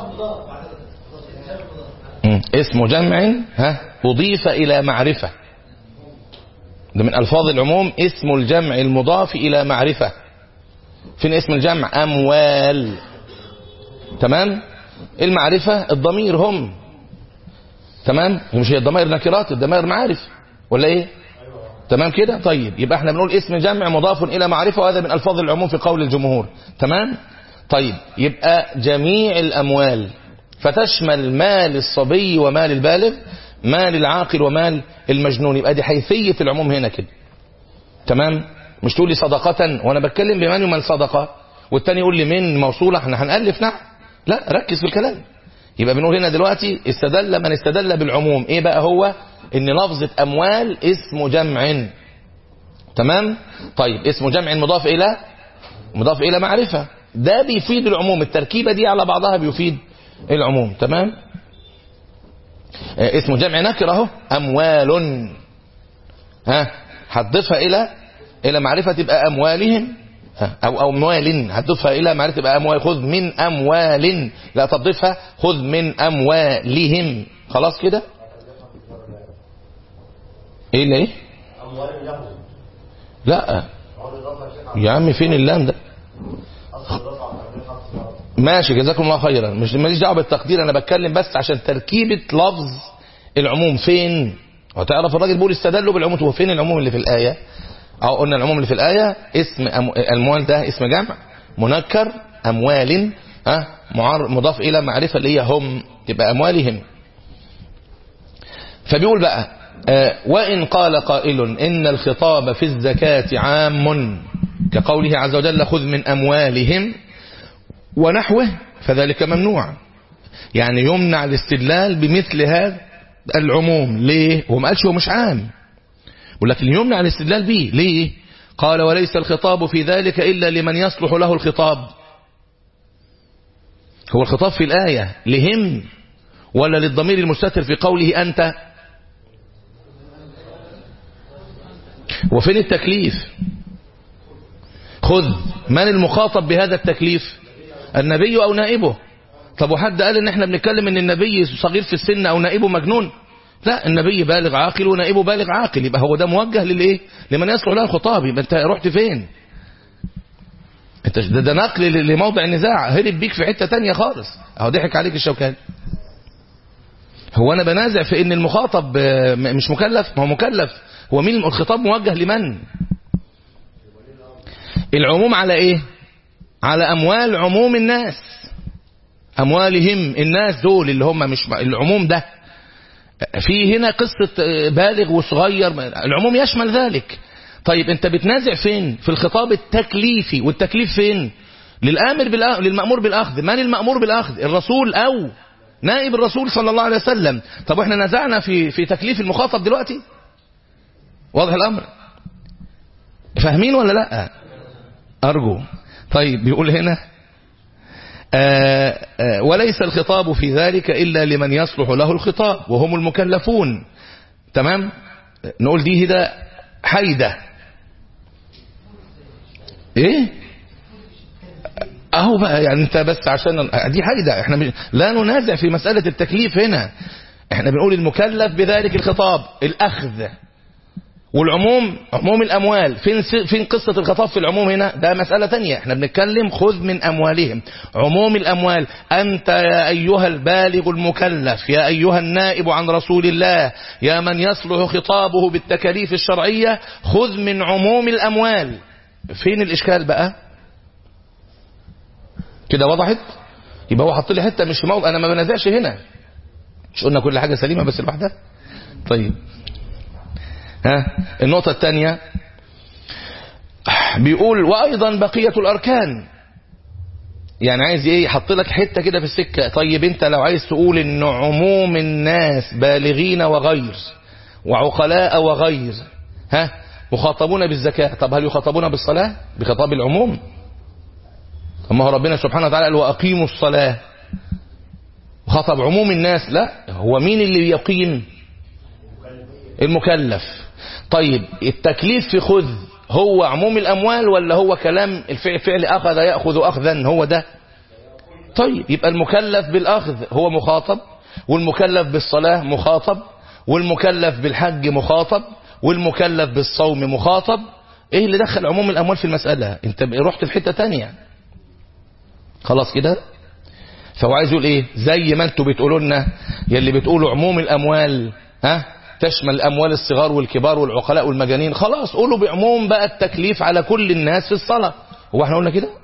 مم. اسم جمع ها اضيف الى معرفه ده من الفاظ العموم اسم الجمع المضاف الى معرفه فين اسم الجمع اموال تمام المعرفه الضمير هم تمام ومش هي الضمائر نكرات الضمائر معارف ولا ايه تمام كده طيب يبقى احنا بنقول اسم جمع مضاف الى معرفه وهذا من الفاظ العموم في قول الجمهور تمام طيب يبقى جميع الاموال فتشمل مال الصبي ومال البالغ مال العاقل ومال المجنون يبقى دي حيثيه العموم هنا كده تمام مش تقول لي صدقه وانا بتكلم بمن ومن صدقه والتاني يقول لي من موصوله احنا هنالف نعم لا ركز في الكلام يبقى بنقول هنا دلوقتي استدل من استدل بالعموم ايه بقى هو ان لفظة اموال اسم جمع تمام طيب اسم جمع مضاف الى مضاف الى معرفة ده بيفيد العموم التركيبة دي على بعضها بيفيد العموم تمام اسم جمع نكره اهو اموال ها هتضيفها الى الى معرفة تبقى اموالهم او او اموال هتضيفها الى معرفه تبقى اموال خذ من اموال لا تضيفها خذ من اموالهم خلاص كده ايه اللي ايه لا يا عم فين اللام ده ماشي جزاكم الله خيرا مش ماليش دعوه بالتقدير انا بتكلم بس عشان تركيبه لفظ العموم فين وتعرف الراجل بيقول استدلوا بالعموم هو فين العموم اللي في الايه او قلنا العموم اللي في الآية اسم أموال ده اسم جمع منكر أموال ها مضاف إلى معرفة اللي هي هم تبقى أموالهم فبيقول بقى آه وإن قال قائل إن الخطاب في الزكاة عام كقوله عز وجل خذ من أموالهم ونحوه فذلك ممنوع يعني يمنع الاستدلال بمثل هذا العموم ليه هو ما قالش هو مش عام ولكن يمنع الاستدلال به ليه قال وليس الخطاب في ذلك إلا لمن يصلح له الخطاب هو الخطاب في الآية لهم ولا للضمير المستتر في قوله أنت وفين التكليف خذ من المخاطب بهذا التكليف النبي أو نائبه طب وحد قال ان احنا بنتكلم ان النبي صغير في السن او نائبه مجنون لا النبي بالغ عاقل ونائبه بالغ عاقل يبقى هو ده موجه للايه لمن يصلح له الخطاب يبقى انت رحت فين انت ده, ده نقل لموضع النزاع هرب بيك في حته تانية خالص اهو ضحك عليك الشوكاني هو انا بنازع في ان المخاطب مش مكلف ما هو مكلف هو مين الخطاب موجه لمن العموم على ايه على اموال عموم الناس اموالهم الناس دول اللي هم مش العموم ده في هنا قصة بالغ وصغير العموم يشمل ذلك طيب انت بتنازع فين في الخطاب التكليفي والتكليف فين للآمر بالأخذ للمأمور بالأخذ من المأمور بالأخذ الرسول أو نائب الرسول صلى الله عليه وسلم طب واحنا نزعنا في في تكليف المخاطب دلوقتي واضح الأمر فاهمين ولا لا أرجو طيب بيقول هنا آآ آآ وليس الخطاب في ذلك إلا لمن يصلح له الخطاب وهم المكلفون تمام نقول دي ده حيدة ايه اهو بقى يعني انت بس عشان دي حيدة احنا لا ننازع في مسألة التكليف هنا احنا بنقول المكلف بذلك الخطاب الاخذ والعموم عموم الأموال فين فين قصة الخطاب في العموم هنا ده مسألة تانية احنا بنتكلم خذ من أموالهم عموم الأموال أنت يا أيها البالغ المكلف يا أيها النائب عن رسول الله يا من يصلح خطابه بالتكاليف الشرعية خذ من عموم الأموال فين الإشكال بقى كده وضحت يبقى هو حط لي حتة مش موضع أنا ما بنازعش هنا مش قلنا كل حاجة سليمة بس لوحدها طيب ها النقطة الثانية بيقول وأيضا بقية الأركان يعني عايز ايه يحط لك حتة كده في السكة طيب انت لو عايز تقول ان عموم الناس بالغين وغير وعقلاء وغير ها مخاطبون بالزكاة طب هل يخاطبون بالصلاة بخطاب العموم اما هو ربنا سبحانه وتعالى قال واقيموا الصلاة خطب عموم الناس لا هو مين اللي يقيم المكلف طيب التكليف في خذ هو عموم الأموال ولا هو كلام الفعل فعل أخذ يأخذ أخذا هو ده طيب يبقى المكلف بالأخذ هو مخاطب والمكلف بالصلاة مخاطب والمكلف بالحج مخاطب والمكلف بالصوم مخاطب ايه اللي دخل عموم الأموال في المسألة انت رحت في حتة تانية خلاص كده فهو عايز يقول ايه زي ما انتوا بتقولوا لنا يلي بتقولوا عموم الأموال ها تشمل الأموال الصغار والكبار والعقلاء والمجانين خلاص قولوا بعموم بقى التكليف على كل الناس في الصلاة هو احنا قلنا كده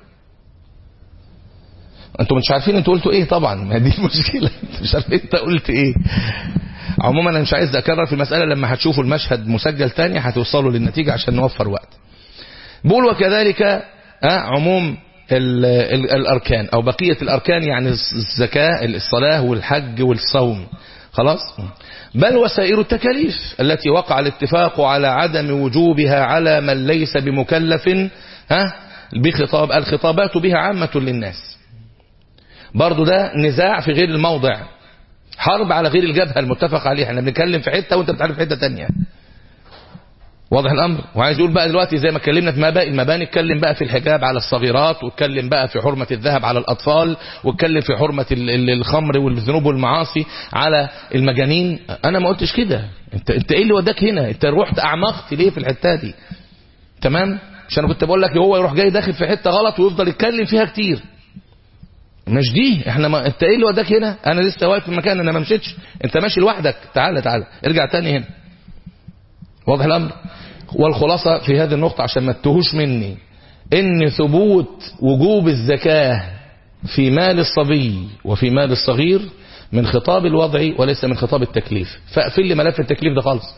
انتوا مش عارفين انتوا قلتوا ايه طبعا ما دي المشكلة انت مش عارفين انت قلت ايه عموما انا مش عايز اكرر في المسألة لما هتشوفوا المشهد مسجل تاني هتوصلوا للنتيجة عشان نوفر وقت بقول وكذلك اه عموم ال ال الاركان او بقية الاركان يعني الزكاة الصلاة والحج والصوم خلاص بل وسائر التكاليف التي وقع الاتفاق على عدم وجوبها على من ليس بمكلف ها بخطاب الخطابات بها عامة للناس برضو ده نزاع في غير الموضع حرب على غير الجبهة المتفق عليها احنا بنتكلم في حتة وانت بتعرف في حتة تانية واضح الامر وعايز يقول بقى دلوقتي زي ما اتكلمنا في مباني المباني اتكلم بقى في الحجاب على الصغيرات واتكلم بقى في حرمة الذهب على الاطفال واتكلم في حرمة الخمر والذنوب والمعاصي على المجانين انا ما قلتش كده انت انت ايه اللي وداك هنا انت رحت اعمقت ليه في الحته دي تمام مش انا كنت بقول لك هو يروح جاي داخل في حته غلط ويفضل يتكلم فيها كتير مش دي احنا ما انت ايه اللي وداك هنا انا لسه واقف في المكان انا ما مشيتش انت ماشي لوحدك تعالى تعالى ارجع تاني هنا واضح الامر والخلاصة في هذه النقطة عشان ما تتهوش مني ان ثبوت وجوب الزكاة في مال الصبي وفي مال الصغير من خطاب الوضع وليس من خطاب التكليف فاقفل لي ملف التكليف ده خالص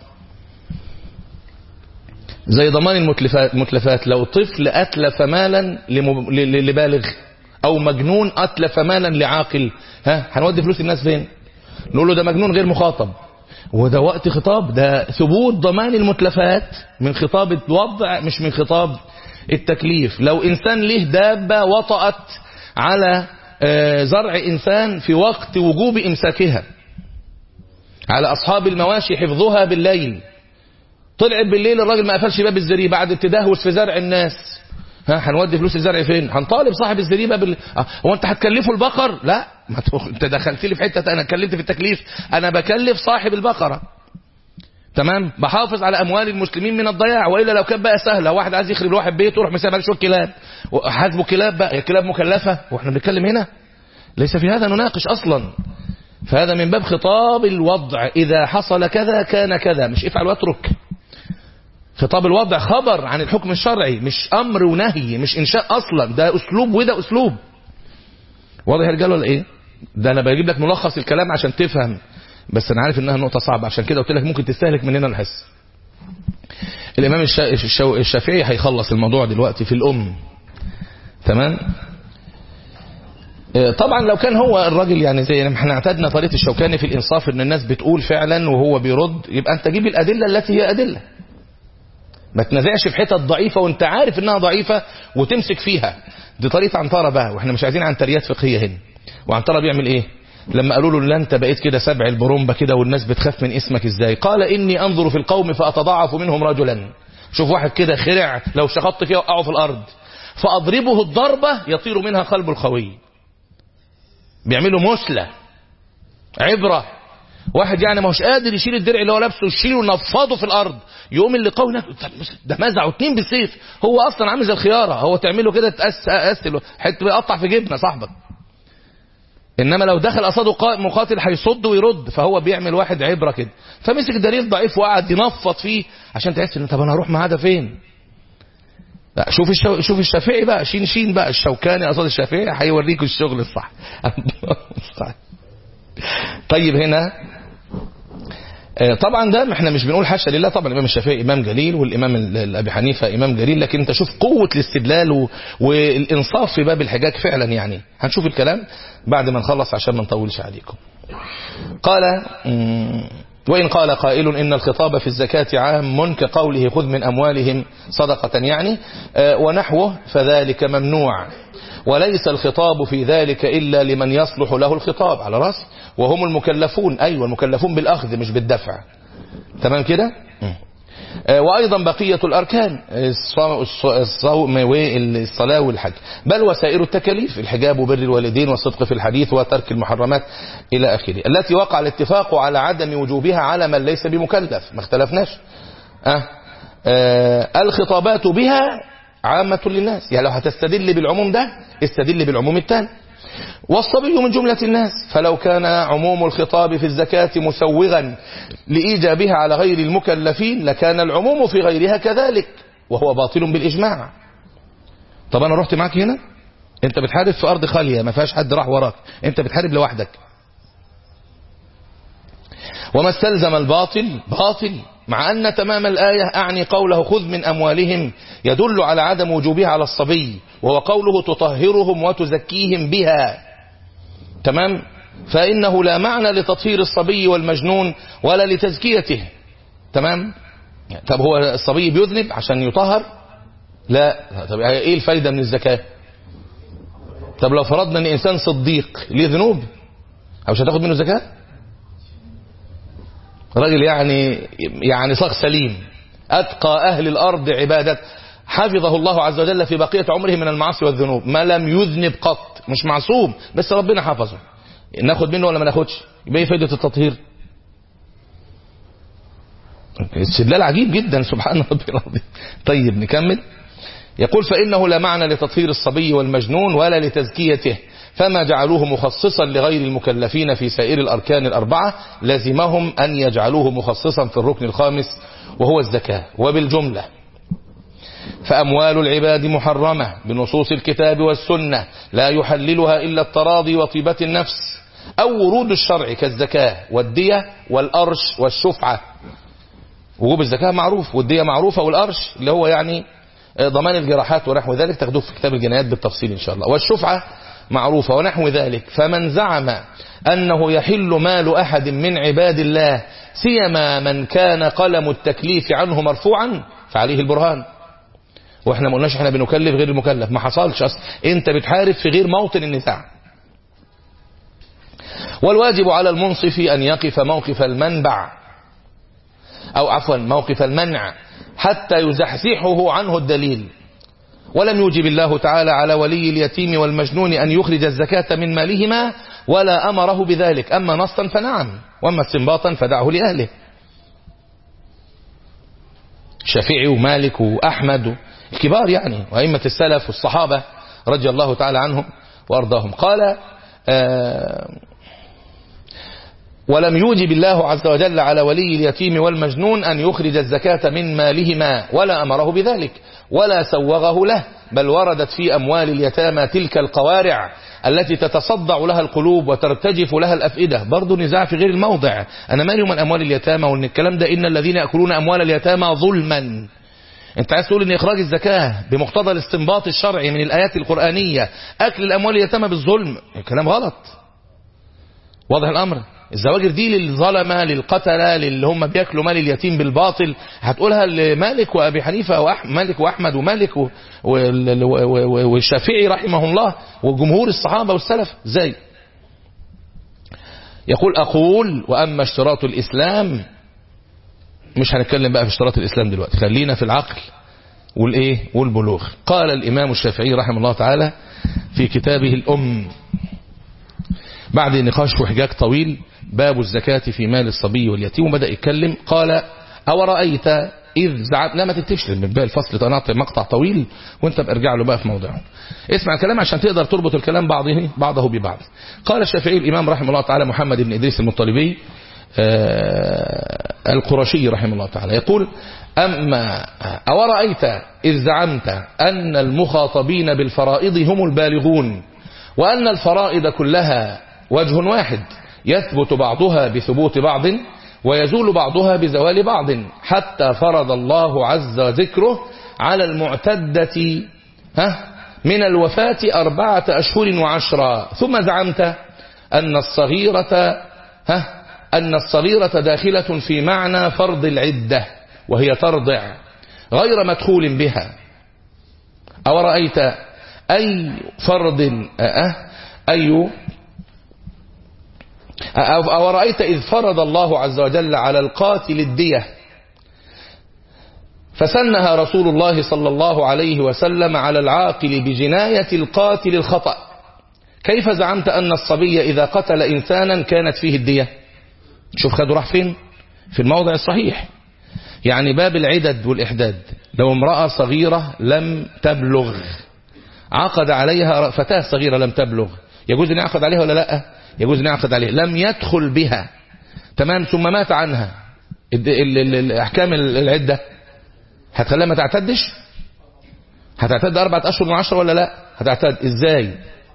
زي ضمان المتلفات, المتلفات لو طفل أتلف مالا لبالغ أو مجنون أتلف مالا لعاقل ها هنودي فلوس الناس فين نقول له ده مجنون غير مخاطب وده وقت خطاب ده ثبوت ضمان المتلفات من خطاب الوضع مش من خطاب التكليف لو إنسان له دابة وطأت على زرع إنسان في وقت وجوب إمساكها على أصحاب المواشي حفظها بالليل طلعت بالليل الراجل ما قفلش باب الزريبة بعد التدهوس في زرع الناس ها هنودي فلوس الزرع فين هنطالب صاحب الزريبه بال آه، هو انت هتكلفه البقر لا ما تخ... انت دخلت لي في حته انا اتكلمت في التكليف انا بكلف صاحب البقره تمام بحافظ على اموال المسلمين من الضياع والا لو كان بقى سهله واحد عايز يخرب لواحد بيته يروح مسابها شويه كلاب حاسبه كلاب بقى هي كلاب مكلفه واحنا بنتكلم هنا ليس في هذا نناقش اصلا فهذا من باب خطاب الوضع اذا حصل كذا كان كذا مش افعل واترك خطاب الوضع خبر عن الحكم الشرعي مش امر ونهي مش انشاء اصلا ده اسلوب وده اسلوب واضح يا رجال ولا ايه ده انا بجيب لك ملخص الكلام عشان تفهم بس انا عارف انها نقطه صعبه عشان كده قلت لك ممكن تستهلك مننا الحس الامام الشا... الشا... الشافعي هيخلص الموضوع دلوقتي في الام تمام طبعا لو كان هو الراجل يعني زي ما احنا اعتدنا طريقه الشوكاني في الانصاف ان الناس بتقول فعلا وهو بيرد يبقى انت جيب الادله التي هي ادله ما تنازعش في حتت ضعيفة وانت عارف انها ضعيفة وتمسك فيها دي طريقة عنترة بقى واحنا مش عايزين عنتريات فقهية هنا وعنترة بيعمل ايه لما قالوا له لا انت بقيت كده سبع البرومبة كده والناس بتخاف من اسمك ازاي قال اني انظر في القوم فاتضاعف منهم رجلا شوف واحد كده خرع لو شخطت فيه وقعه في الارض فاضربه الضربة يطير منها قلب القوي بيعملوا مسلة عبرة واحد يعني ما هوش قادر يشيل الدرع اللي هو لابسه يشيله ونفضه في الارض يقوم اللي قوي ده مزعه اتنين بالسيف هو اصلا عامل زي الخياره هو تعمله كده تقسل حته يقطع في جبنه صاحبك انما لو دخل قصاده مقاتل هيصد ويرد فهو بيعمل واحد عبره كده فمسك دليل ضعيف وقعد ينفض فيه عشان تحس ان طب انا هروح معاه ده فين لا شوف الشو... شوف الشافعي بقى شين شين بقى الشوكاني قصاد الشافعي هيوريكوا الشغل الصح طيب هنا طبعا ده احنا مش بنقول حاشا لله طبعا الامام الشافعي امام جليل والامام ابي حنيفه امام جليل لكن انت شوف قوه الاستدلال والانصاف في باب الحجاج فعلا يعني هنشوف الكلام بعد ما نخلص عشان ما نطولش عليكم قال وإن قال قائل إن الخطاب في الزكاة عام كقوله خذ من أموالهم صدقة يعني ونحوه فذلك ممنوع وليس الخطاب في ذلك إلا لمن يصلح له الخطاب على رأس وهم المكلفون أيوة المكلفون بالأخذ مش بالدفع تمام كده وأيضا بقية الأركان الصوم والصلاة والحج بل وسائر التكاليف الحجاب وبر الوالدين والصدق في الحديث وترك المحرمات إلى آخره التي وقع الاتفاق على عدم وجوبها على من ليس بمكلف ما اختلفناش أه أه الخطابات بها عامة للناس يعني لو هتستدل بالعموم ده استدل بالعموم الثاني والصبي من جملة الناس فلو كان عموم الخطاب في الزكاة مسوغا لإيجابها على غير المكلفين لكان العموم في غيرها كذلك وهو باطل بالإجماع طب أنا رحت معك هنا أنت بتحارب في أرض خالية ما فيهاش حد راح وراك أنت بتحارب لوحدك وما استلزم الباطل باطل مع أن تمام الآية أعني قوله خذ من أموالهم يدل على عدم وجوبها على الصبي وهو قوله تطهرهم وتزكيهم بها تمام فإنه لا معنى لتطهير الصبي والمجنون ولا لتزكيته تمام طب هو الصبي بيذنب عشان يطهر لا طب ايه الفايدة من الزكاة طب لو فرضنا ان انسان صديق ليه ذنوب مش هتاخد منه زكاه راجل يعني يعني صاغ سليم أتقى أهل الأرض عبادة حفظه الله عز وجل في بقية عمره من المعاصي والذنوب ما لم يذنب قط مش معصوم بس ربنا حفظه ناخد منه ولا ما ناخدش يبقى ايه فايدة التطهير استدلال عجيب جدا سبحان ربي العظيم طيب نكمل يقول فإنه لا معنى لتطهير الصبي والمجنون ولا لتزكيته فما جعلوه مخصصا لغير المكلفين في سائر الأركان الأربعة لزمهم أن يجعلوه مخصصا في الركن الخامس وهو الزكاة وبالجملة فأموال العباد محرمة بنصوص الكتاب والسنة لا يحللها إلا التراضي وطيبة النفس أو ورود الشرع كالزكاة والدية والأرش والشفعة وجوب الزكاة معروف والدية معروفة والأرش اللي هو يعني ضمان الجراحات ونحو ذلك تاخدوه في كتاب الجنايات بالتفصيل إن شاء الله والشفعة معروفة ونحو ذلك فمن زعم أنه يحل مال أحد من عباد الله سيما من كان قلم التكليف عنه مرفوعا فعليه البرهان واحنا ما قلناش احنا بنكلف غير المكلف ما حصلش اصلا انت بتحارب في غير موطن النزاع والواجب على المنصف ان يقف موقف المنبع او عفوا موقف المنع حتى يزحزحه عنه الدليل ولم يوجب الله تعالى على ولي اليتيم والمجنون أن يخرج الزكاة من مالهما ولا أمره بذلك أما نصا فنعم وأما استنباطا فدعه لأهله شافعي ومالك وأحمد الكبار يعني وأئمة السلف والصحابة رضي الله تعالى عنهم وأرضاهم قال آه ولم يوجب الله عز وجل على ولي اليتيم والمجنون أن يخرج الزكاة من مالهما ولا أمره بذلك ولا سوغه له بل وردت في أموال اليتامى تلك القوارع التي تتصدع لها القلوب وترتجف لها الأفئدة برضو نزاع في غير الموضع أنا مالي من أموال اليتامى وأن الكلام ده إن الذين يأكلون أموال اليتامى ظلما انت عايز تقول ان اخراج الزكاة بمقتضى الاستنباط الشرعي من الايات القرآنية اكل الاموال اليتامى بالظلم كلام غلط واضح الامر الزواجر دي للظلمة للقتلة للي هم بياكلوا مال اليتيم بالباطل هتقولها لمالك وابي حنيفة ومالك واحمد ومالك والشافعي رحمه الله وجمهور الصحابة والسلف ازاي يقول اقول واما اشتراط الاسلام مش هنتكلم بقى في اشتراط الاسلام دلوقتي خلينا في العقل والايه والبلوغ قال الامام الشافعي رحمه الله تعالى في كتابه الام بعد نقاش وحجاج طويل باب الزكاة في مال الصبي واليتيم وبدأ يتكلم قال أو رأيت إذ زعم لا ما تكتبش من باقي الفصل تناطع مقطع طويل وانت بارجع له بقى في موضعه اسمع الكلام عشان تقدر تربط الكلام بعضه بعضه ببعض قال الشافعي الإمام رحمه الله تعالى محمد بن إدريس المطلبي آه القرشي رحمه الله تعالى يقول أما أو رأيت إذ زعمت أن المخاطبين بالفرائض هم البالغون وأن الفرائض كلها وجه واحد يثبت بعضها بثبوت بعض ويزول بعضها بزوال بعض حتى فرض الله عز ذكره على المعتدة ها من الوفاة أربعة أشهر وعشرة ثم زعمت أن الصغيرة ها أن الصغيرة داخلة في معنى فرض العدة وهي ترضع غير مدخول بها أو رأيت أي فرض أه أي أو رأيت إذ فرض الله عز وجل على القاتل الدية فسنها رسول الله صلى الله عليه وسلم على العاقل بجناية القاتل الخطأ كيف زعمت أن الصبي إذا قتل إنسانا كانت فيه الدية شوف خدوا راح فين في الموضع الصحيح يعني باب العدد والإحداد لو امرأة صغيرة لم تبلغ عقد عليها فتاة صغيرة لم تبلغ يجوز أن يعقد عليها ولا لا يجوز أن يعقد عليها لم يدخل بها تمام ثم مات عنها الأحكام العدة هتخليها ما تعتدش هتعتد أربعة أشهر وعشرة ولا لا هتعتد إزاي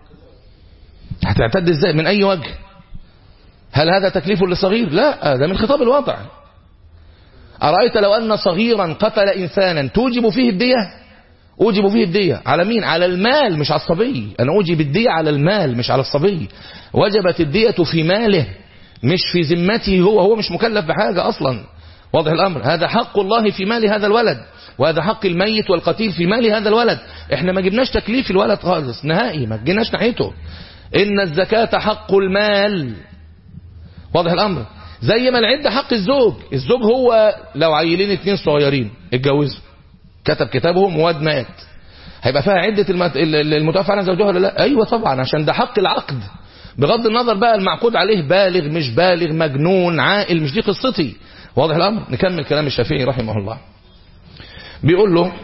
هتعتد إزاي من أي وجه هل هذا تكليف لصغير لا ده من خطاب الوضع أرأيت لو أن صغيرا قتل إنسانا توجب فيه الدية أوجب فيه الدية على مين على المال مش على الصبي أنا أوجب الدية على المال مش على الصبي وجبت الدية في ماله مش في ذمته هو هو مش مكلف بحاجة أصلا واضح الأمر هذا حق الله في مال هذا الولد وهذا حق الميت والقتيل في مال هذا الولد احنا ما جبناش تكليف الولد خالص نهائي ما جيناش ناحيته إن الزكاة حق المال واضح الأمر زي ما العدة حق الزوج الزوج هو لو عيلين اتنين صغيرين اتجوزوا كتب كتابهم وواد مات هيبقى فيها عدة المتوفى عنها زوجها ولا لا ايوه طبعا عشان ده حق العقد بغض النظر بقى المعقود عليه بالغ مش بالغ مجنون عاقل مش دي قصتي واضح الامر نكمل كلام الشافعي رحمه الله بيقول له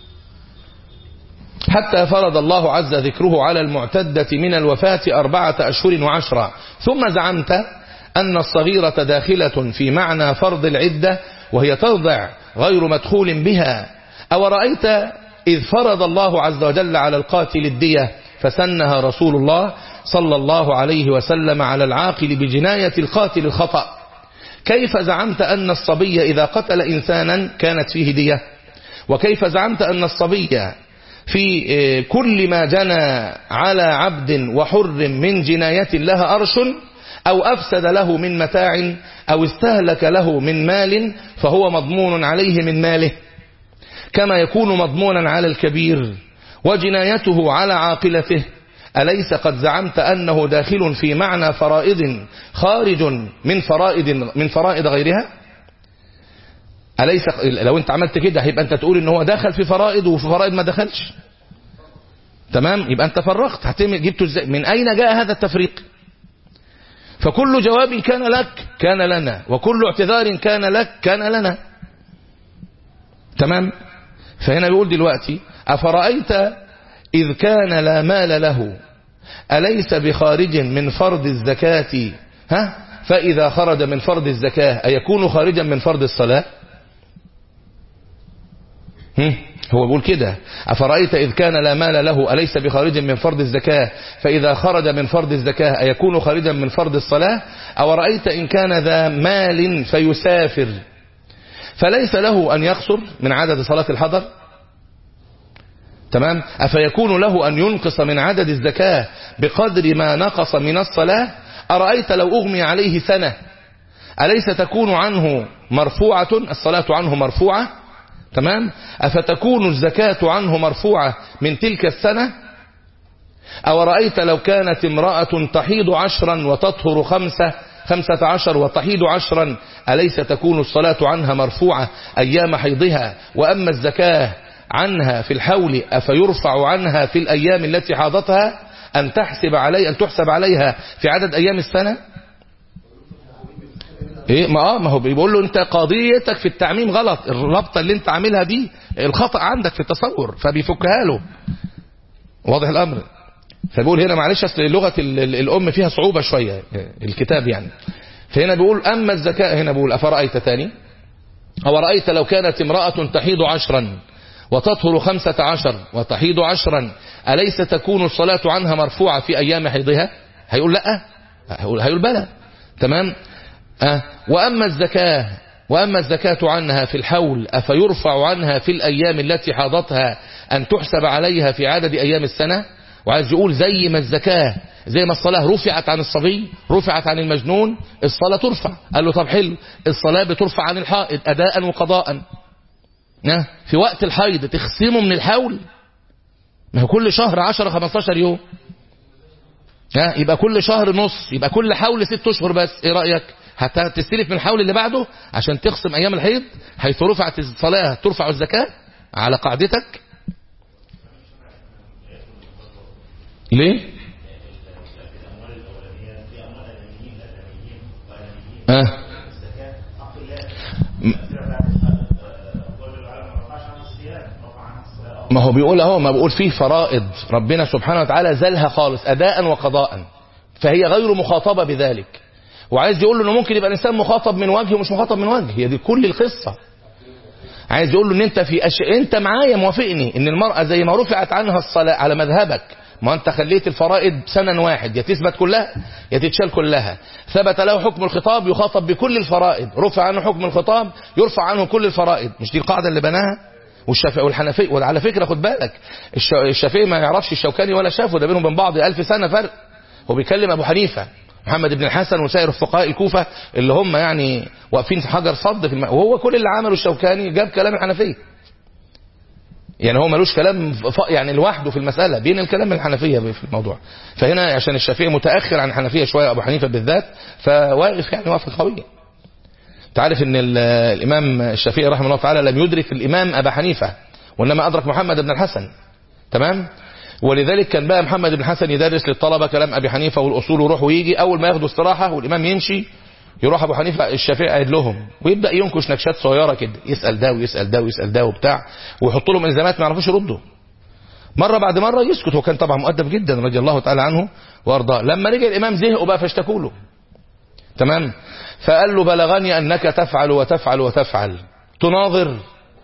حتى فرض الله عز ذكره على المعتدة من الوفاة أربعة أشهر وعشرة ثم زعمت أن الصغيرة داخلة في معنى فرض العدة وهي ترضع غير مدخول بها أو رأيت إذ فرض الله عز وجل على القاتل الدية فسنها رسول الله صلى الله عليه وسلم على العاقل بجناية القاتل الخطأ كيف زعمت أن الصبي إذا قتل إنسانا كانت فيه دية وكيف زعمت أن الصبي في كل ما جنى على عبد وحر من جناية لها أرش أو أفسد له من متاع أو استهلك له من مال فهو مضمون عليه من ماله كما يكون مضمونا على الكبير وجنايته على عاقلته أليس قد زعمت أنه داخل في معنى فرائض خارج من فرائض من فرائض غيرها أليس لو أنت عملت كده هيبقى أنت تقول إن هو دخل في فرائض وفي فرائض ما دخلش تمام يبقى أنت فرقت هتعمل جبته ازاي من أين جاء هذا التفريق فكل جواب كان لك كان لنا وكل اعتذار كان لك كان لنا تمام فهنا بيقول دلوقتي أفرأيت إذ كان لا مال له أليس بخارج من فرض الزكاة ها فإذا خرج من فرض الزكاة أيكون خارجا من فرض الصلاة هم؟ هو بيقول كده أفرأيت إذ كان لا مال له أليس بخارج من فرض الزكاة فإذا خرج من فرض الزكاة أيكون خارجا من فرض الصلاة أو رأيت إن كان ذا مال فيسافر فليس له أن يقصر من عدد صلاة الحضر تمام أفيكون له أن ينقص من عدد الزكاة بقدر ما نقص من الصلاة أرأيت لو أغمي عليه سنة أليس تكون عنه مرفوعة الصلاة عنه مرفوعة تمام أفتكون الزكاة عنه مرفوعة من تلك السنة أو رأيت لو كانت امرأة تحيض عشرا وتطهر خمسة خمسة عشر وتحيض عشرا أليس تكون الصلاة عنها مرفوعة أيام حيضها وأما الزكاة عنها في الحول أفيرفع عنها في الأيام التي حاضتها أن تحسب علي أن تحسب عليها في عدد أيام السنة ايه ما اه ما هو بيقول له انت قضيتك في التعميم غلط الرابطه اللي انت عاملها دي الخطا عندك في التصور فبيفكها له واضح الامر فبيقول هنا معلش اصل لغه الام فيها صعوبه شويه الكتاب يعني فهنا بيقول اما الزكاه هنا بيقول افرايت ثاني او رايت لو كانت امراه تحيض عشرا وتطهر خمسة عشر وتحيض عشرا أليس تكون الصلاة عنها مرفوعة في أيام حيضها هيقول لا هيقول, هيقول بلى تمام أه وأما الزكاة وأما الزكاة عنها في الحول أفيرفع عنها في الأيام التي حاضتها أن تحسب عليها في عدد أيام السنة وعايز يقول زي ما الزكاة زي ما الصلاة رفعت عن الصبي رفعت عن المجنون الصلاة ترفع قال له طب حلو الصلاة بترفع عن الحائض أداء وقضاء في وقت الحيض تخصمه من الحول ما هو كل شهر 10 15 يوم ها يبقى كل شهر نص يبقى كل حول ست اشهر بس ايه رايك هتستلف من الحول اللي بعده عشان تخصم ايام الحيض حيث رفعت الصلاه ترفع الزكاه على قاعدتك ليه اه ما هو بيقول اهو ما بيقول فيه فرائض ربنا سبحانه وتعالى زالها خالص اداء وقضاء فهي غير مخاطبة بذلك وعايز يقول له انه ممكن يبقى الانسان مخاطب من وجه ومش مخاطب من وجه هي دي كل القصة عايز يقول له ان انت في أش... انت معايا موافقني ان المرأة زي ما رفعت عنها الصلاة على مذهبك ما انت خليت الفرائض سنة واحد يا تثبت كلها يا تتشال كلها ثبت له حكم الخطاب يخاطب بكل الفرائض رفع عنه حكم الخطاب يرفع عنه كل الفرائض مش دي القاعدة اللي بناها والشافعي والحنفي وعلى فكرة خد بالك الشافعي ما يعرفش الشوكاني ولا شافه ده بينهم وبين بعض ألف سنة فرق هو بيكلم أبو حنيفة محمد بن الحسن وسائر الفقهاء الكوفة اللي هم يعني واقفين في حجر صد في الم... وهو كل اللي عمله الشوكاني جاب كلام الحنفية يعني هو ملوش كلام ف... يعني لوحده في المسألة بين الكلام الحنفية في الموضوع فهنا عشان الشافعي متأخر عن الحنفية شوية أبو حنيفة بالذات فواقف يعني واقف قوية تعرف ان الامام الشافعي رحمه الله تعالى لم يدرك الامام ابا حنيفة وانما ادرك محمد بن الحسن تمام ولذلك كان بقى محمد بن الحسن يدرس للطلبة كلام ابي حنيفة والاصول ويروح ويجي اول ما ياخدوا استراحة والامام يمشي يروح ابو حنيفة الشافعي قاعد لهم ويبدا ينكش نكشات صغيرة كده يسال ده ويسال ده ويسال ده وبتاع ويحط لهم الزامات ما يعرفوش يردوا مرة بعد مرة يسكت وكان طبعا مؤدب جدا رضي الله تعالى عنه وارضاه لما رجع الامام زهقوا بقى فاشتكوا له تمام فقال له بلغني أنك تفعل وتفعل وتفعل تناظر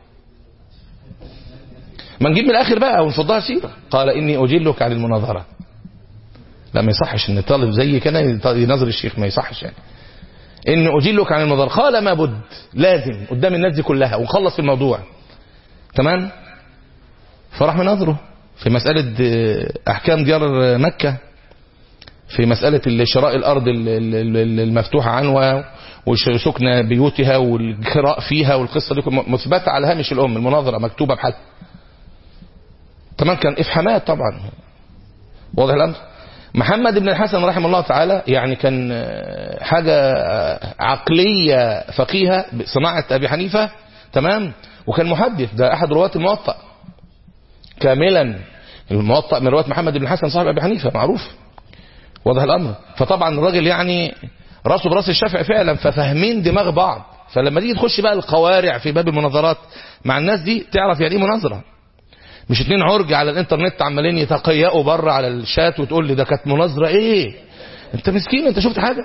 ما نجيب من الآخر بقى ونفضها سيرة قال إني أجلك عن المناظرة لا ما يصحش ان طالب زي كده يناظر الشيخ ما يصحش يعني إن أجلك عن المناظرة قال ما بد لازم قدام الناس دي كلها ونخلص في الموضوع تمام فراح مناظره في مسألة أحكام ديار مكة في مسألة شراء الأرض المفتوحة عنها وسكن بيوتها والقراء فيها والقصة دي مثبتة على هامش الأم المناظرة مكتوبة بحد تمام كان إفحامات طبعا واضح الأمر محمد بن الحسن رحمه الله تعالى يعني كان حاجة عقلية فقيهة صناعة أبي حنيفة تمام وكان محدث ده أحد رواة الموطأ كاملا الموطأ من رواة محمد بن الحسن صاحب أبي حنيفة معروف واضح الأمر فطبعا الراجل يعني راسه براس الشافعي فعلا ففاهمين دماغ بعض فلما تيجي تخش بقى القوارع في باب المناظرات مع الناس دي تعرف يعني ايه مناظره مش اتنين عرج على الانترنت عمالين يتقيأوا بره على الشات وتقول لي ده كانت مناظره ايه انت مسكين انت شفت حاجه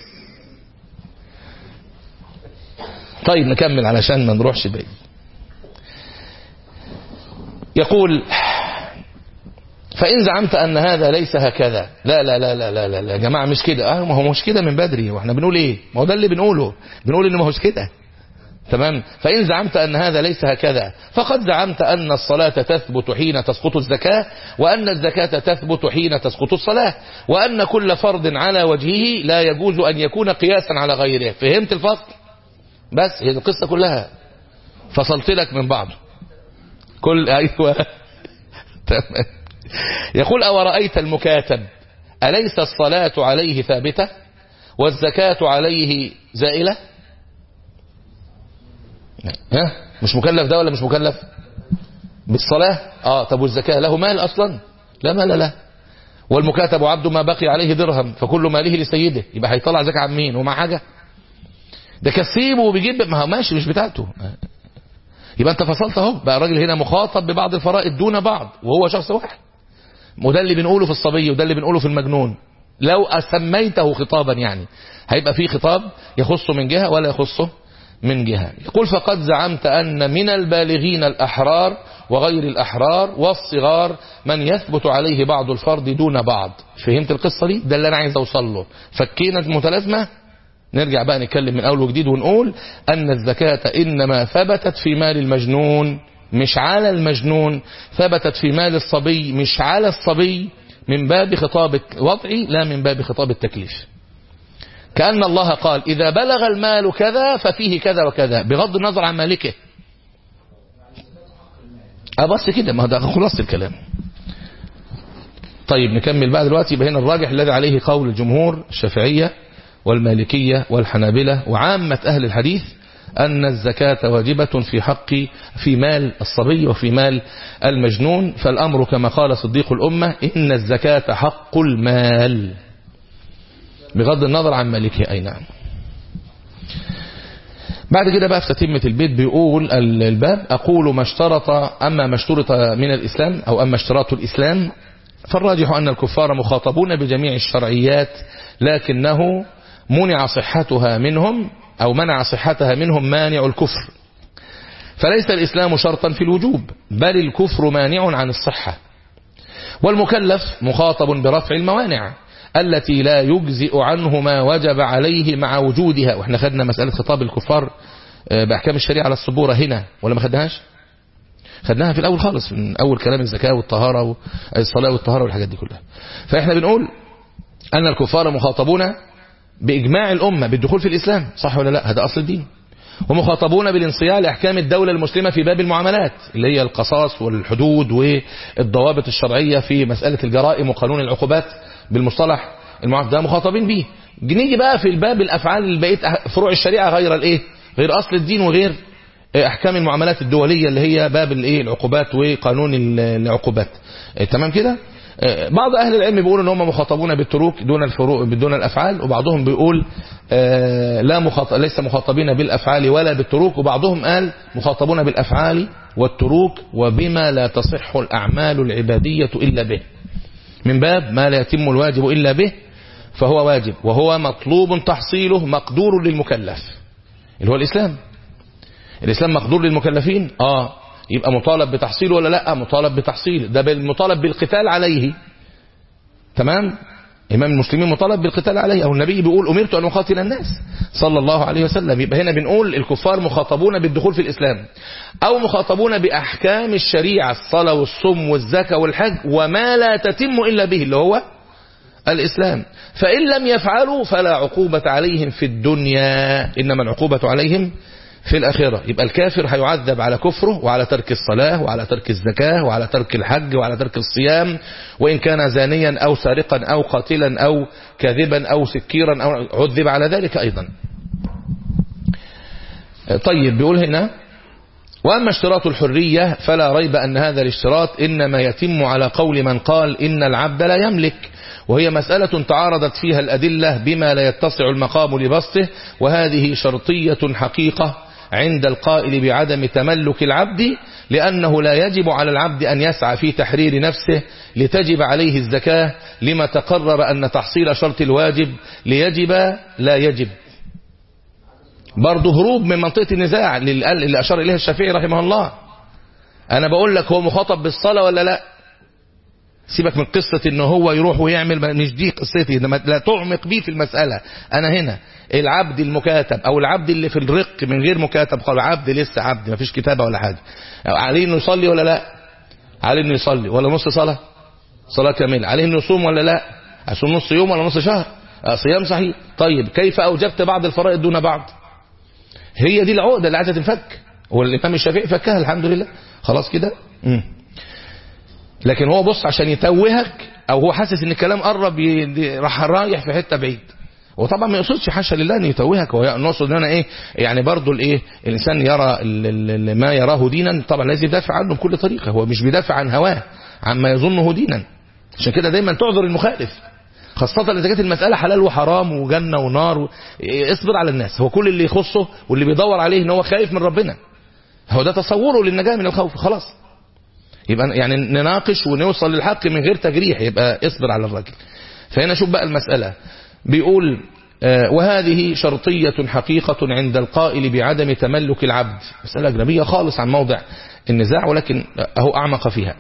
طيب نكمل علشان ما نروحش بعيد يقول فإن زعمت أن هذا ليس هكذا لا لا لا لا لا لا, لا. يا جماعة مش كده اه ما هو مش كده من بدري واحنا بنقول ايه ما هو ده اللي بنقوله بنقول ان ما هوش كده تمام فإن زعمت أن هذا ليس هكذا فقد زعمت أن الصلاة تثبت حين تسقط الزكاة وأن الزكاة تثبت حين تسقط الصلاة وأن كل فرض على وجهه لا يجوز أن يكون قياسا على غيره فهمت الفصل بس هي القصة كلها فصلت لك من بعض كل أيوة تمام يقول أورأيت المكاتب أليس الصلاة عليه ثابتة والزكاة عليه زائلة ها مش مكلف ده ولا مش مكلف بالصلاة اه طب والزكاة له مال أصلا لا مال له والمكاتب عبد ما بقي عليه درهم فكل ماله لسيده يبقى هيطلع زكاة عن مين ومع حاجة ده كسيبه وبيجيب ما هو ماشي مش بتاعته يبقى انت فصلت اهو بقى الراجل هنا مخاطب ببعض الفرائض دون بعض وهو شخص واحد وده اللي بنقوله في الصبي وده اللي بنقوله في المجنون لو أسميته خطابا يعني هيبقى فيه خطاب يخصه من جهة ولا يخصه من جهة يقول فقد زعمت أن من البالغين الأحرار وغير الأحرار والصغار من يثبت عليه بعض الفرض دون بعض فهمت القصة دي ده اللي أنا عايز أوصل له فكينا المتلازمة نرجع بقى نتكلم من أول وجديد ونقول أن الزكاة إنما ثبتت في مال المجنون مش على المجنون ثبتت في مال الصبي مش على الصبي من باب خطاب الوضعي لا من باب خطاب التكليف كأن الله قال إذا بلغ المال كذا ففيه كذا وكذا بغض النظر عن مالكه أبص كده ما ده خلاص الكلام طيب نكمل بقى دلوقتي يبقى هنا الراجح الذي عليه قول الجمهور الشافعية والمالكية والحنابلة وعامة أهل الحديث أن الزكاة واجبة في حق في مال الصبي وفي مال المجنون فالأمر كما قال صديق الأمة إن الزكاة حق المال بغض النظر عن مالكه أي نعم بعد كده بقى في تتمة البيت بيقول الباب أقول ما اشترط أما ما اشترط من الإسلام أو أما اشتراط الإسلام فالراجح أن الكفار مخاطبون بجميع الشرعيات لكنه منع صحتها منهم أو منع صحتها منهم مانع الكفر فليس الإسلام شرطا في الوجوب بل الكفر مانع عن الصحة والمكلف مخاطب برفع الموانع التي لا يجزئ عنه ما وجب عليه مع وجودها واحنا خدنا مسألة خطاب الكفار بأحكام الشريعة على الصبورة هنا ولا ما خدناهاش خدناها في الأول خالص من أول كلام الزكاة والطهارة والصلاة والطهارة والحاجات دي كلها فإحنا بنقول أن الكفار مخاطبون بإجماع الأمة بالدخول في الإسلام صح ولا لا هذا أصل الدين ومخاطبون بالانصياع لأحكام الدولة المسلمة في باب المعاملات اللي هي القصاص والحدود والضوابط الشرعية في مسألة الجرائم وقانون العقوبات بالمصطلح المعاف ده مخاطبين به نيجي بقى في الباب الأفعال اللي بقيت فروع الشريعة غير الإيه غير أصل الدين وغير أحكام المعاملات الدولية اللي هي باب الإيه العقوبات وقانون العقوبات تمام كده بعض أهل العلم بيقولوا ان هم مخاطبون بالتروك دون الفروق دون الأفعال وبعضهم بيقول لا مخاطب ليس مخاطبين بالأفعال ولا بالتروك وبعضهم قال مخاطبون بالأفعال والتروك وبما لا تصح الأعمال العبادية إلا به من باب ما لا يتم الواجب إلا به فهو واجب وهو مطلوب تحصيله مقدور للمكلف اللي هو الإسلام الإسلام مقدور للمكلفين آه يبقى مطالب بتحصيله ولا لا مطالب بتحصيله ده مطالب بالقتال عليه تمام إمام المسلمين مطالب بالقتال عليه أو النبي بيقول أمرت أن أقاتل الناس صلى الله عليه وسلم يبقى هنا بنقول الكفار مخاطبون بالدخول في الإسلام أو مخاطبون بأحكام الشريعة الصلاة والصوم والزكاة والحج وما لا تتم إلا به اللي هو الإسلام فإن لم يفعلوا فلا عقوبة عليهم في الدنيا إنما العقوبة عليهم في الآخرة يبقى الكافر هيعذب على كفره وعلى ترك الصلاة وعلى ترك الزكاة وعلى ترك الحج وعلى ترك الصيام وإن كان زانيا أو سارقا أو قاتلا أو كاذبا أو سكيرا أو عذب على ذلك أيضا طيب بيقول هنا وأما اشتراط الحرية فلا ريب أن هذا الاشتراط إنما يتم على قول من قال إن العبد لا يملك وهي مسألة تعارضت فيها الأدلة بما لا يتسع المقام لبسطه وهذه شرطية حقيقة عند القائل بعدم تملك العبد لأنه لا يجب على العبد أن يسعى في تحرير نفسه لتجب عليه الزكاة لما تقرر أن تحصيل شرط الواجب ليجب لا يجب برضه هروب من منطقة النزاع اللي أشار إليها الشافعي رحمه الله أنا بقول لك هو مخاطب بالصلاة ولا لا سيبك من قصة ان هو يروح ويعمل مش دي قصتي لا تعمق بيه في المسألة انا هنا العبد المكاتب او العبد اللي في الرق من غير مكاتب قال عبد لسه عبد ما فيش كتابة ولا حاجة عليه انه يصلي ولا لا عليه انه يصلي ولا نص صلاة صلاة كاملة عليه انه يصوم ولا لا عشان نص يوم ولا نص شهر صيام صحيح طيب كيف اوجبت بعض الفرائض دون بعض هي دي العقدة اللي عايزة تنفك والامام الشافعي فكها الحمد لله خلاص كده امم لكن هو بص عشان يتوهك او هو حاسس ان الكلام قرب راح رايح في حته بعيد وطبعا ما يقصدش حاشا لله ان يتوهك هو نقصد ان انا ايه يعني برضو الايه الانسان يرى ما يراه دينا طبعا لازم يدافع عنه بكل طريقه هو مش بيدافع عن هواه عما يظنه دينا عشان كده دايما تعذر المخالف خاصة إذا كانت المسألة حلال وحرام وجنة ونار و... اصبر على الناس هو كل اللي يخصه واللي بيدور عليه ان هو خايف من ربنا هو ده تصوره للنجاة من الخوف خلاص يبقى يعني نناقش ونوصل للحق من غير تجريح يبقى اصبر على الراجل فهنا شوف بقى المسألة بيقول آه وهذه شرطية حقيقة عند القائل بعدم تملك العبد مسألة أجنبية خالص عن موضع النزاع ولكن أهو أعمق فيها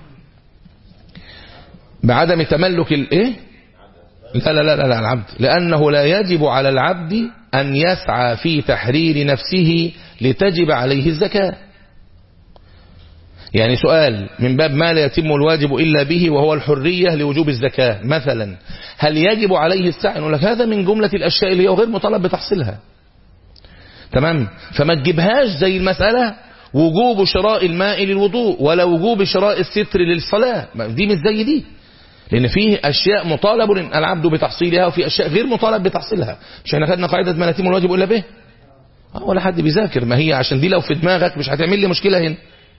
بعدم تملك الايه لا لا لا لا العبد لأنه لا يجب على العبد أن يسعى في تحرير نفسه لتجب عليه الزكاة يعني سؤال من باب ما لا يتم الواجب إلا به وهو الحرية لوجوب الزكاة مثلا هل يجب عليه السعي نقول لك هذا من جملة الأشياء اللي هي غير مطالب بتحصيلها تمام فما تجيبهاش زي المسألة وجوب شراء الماء للوضوء ولا وجوب شراء الستر للصلاة دي مش زي دي لأن فيه أشياء مطالب العبد بتحصيلها وفي أشياء غير مطالب بتحصيلها مش احنا خدنا قاعدة ما لا يتم الواجب إلا به ولا حد بيذاكر ما هي عشان دي لو في دماغك مش هتعمل لي مشكلة هنا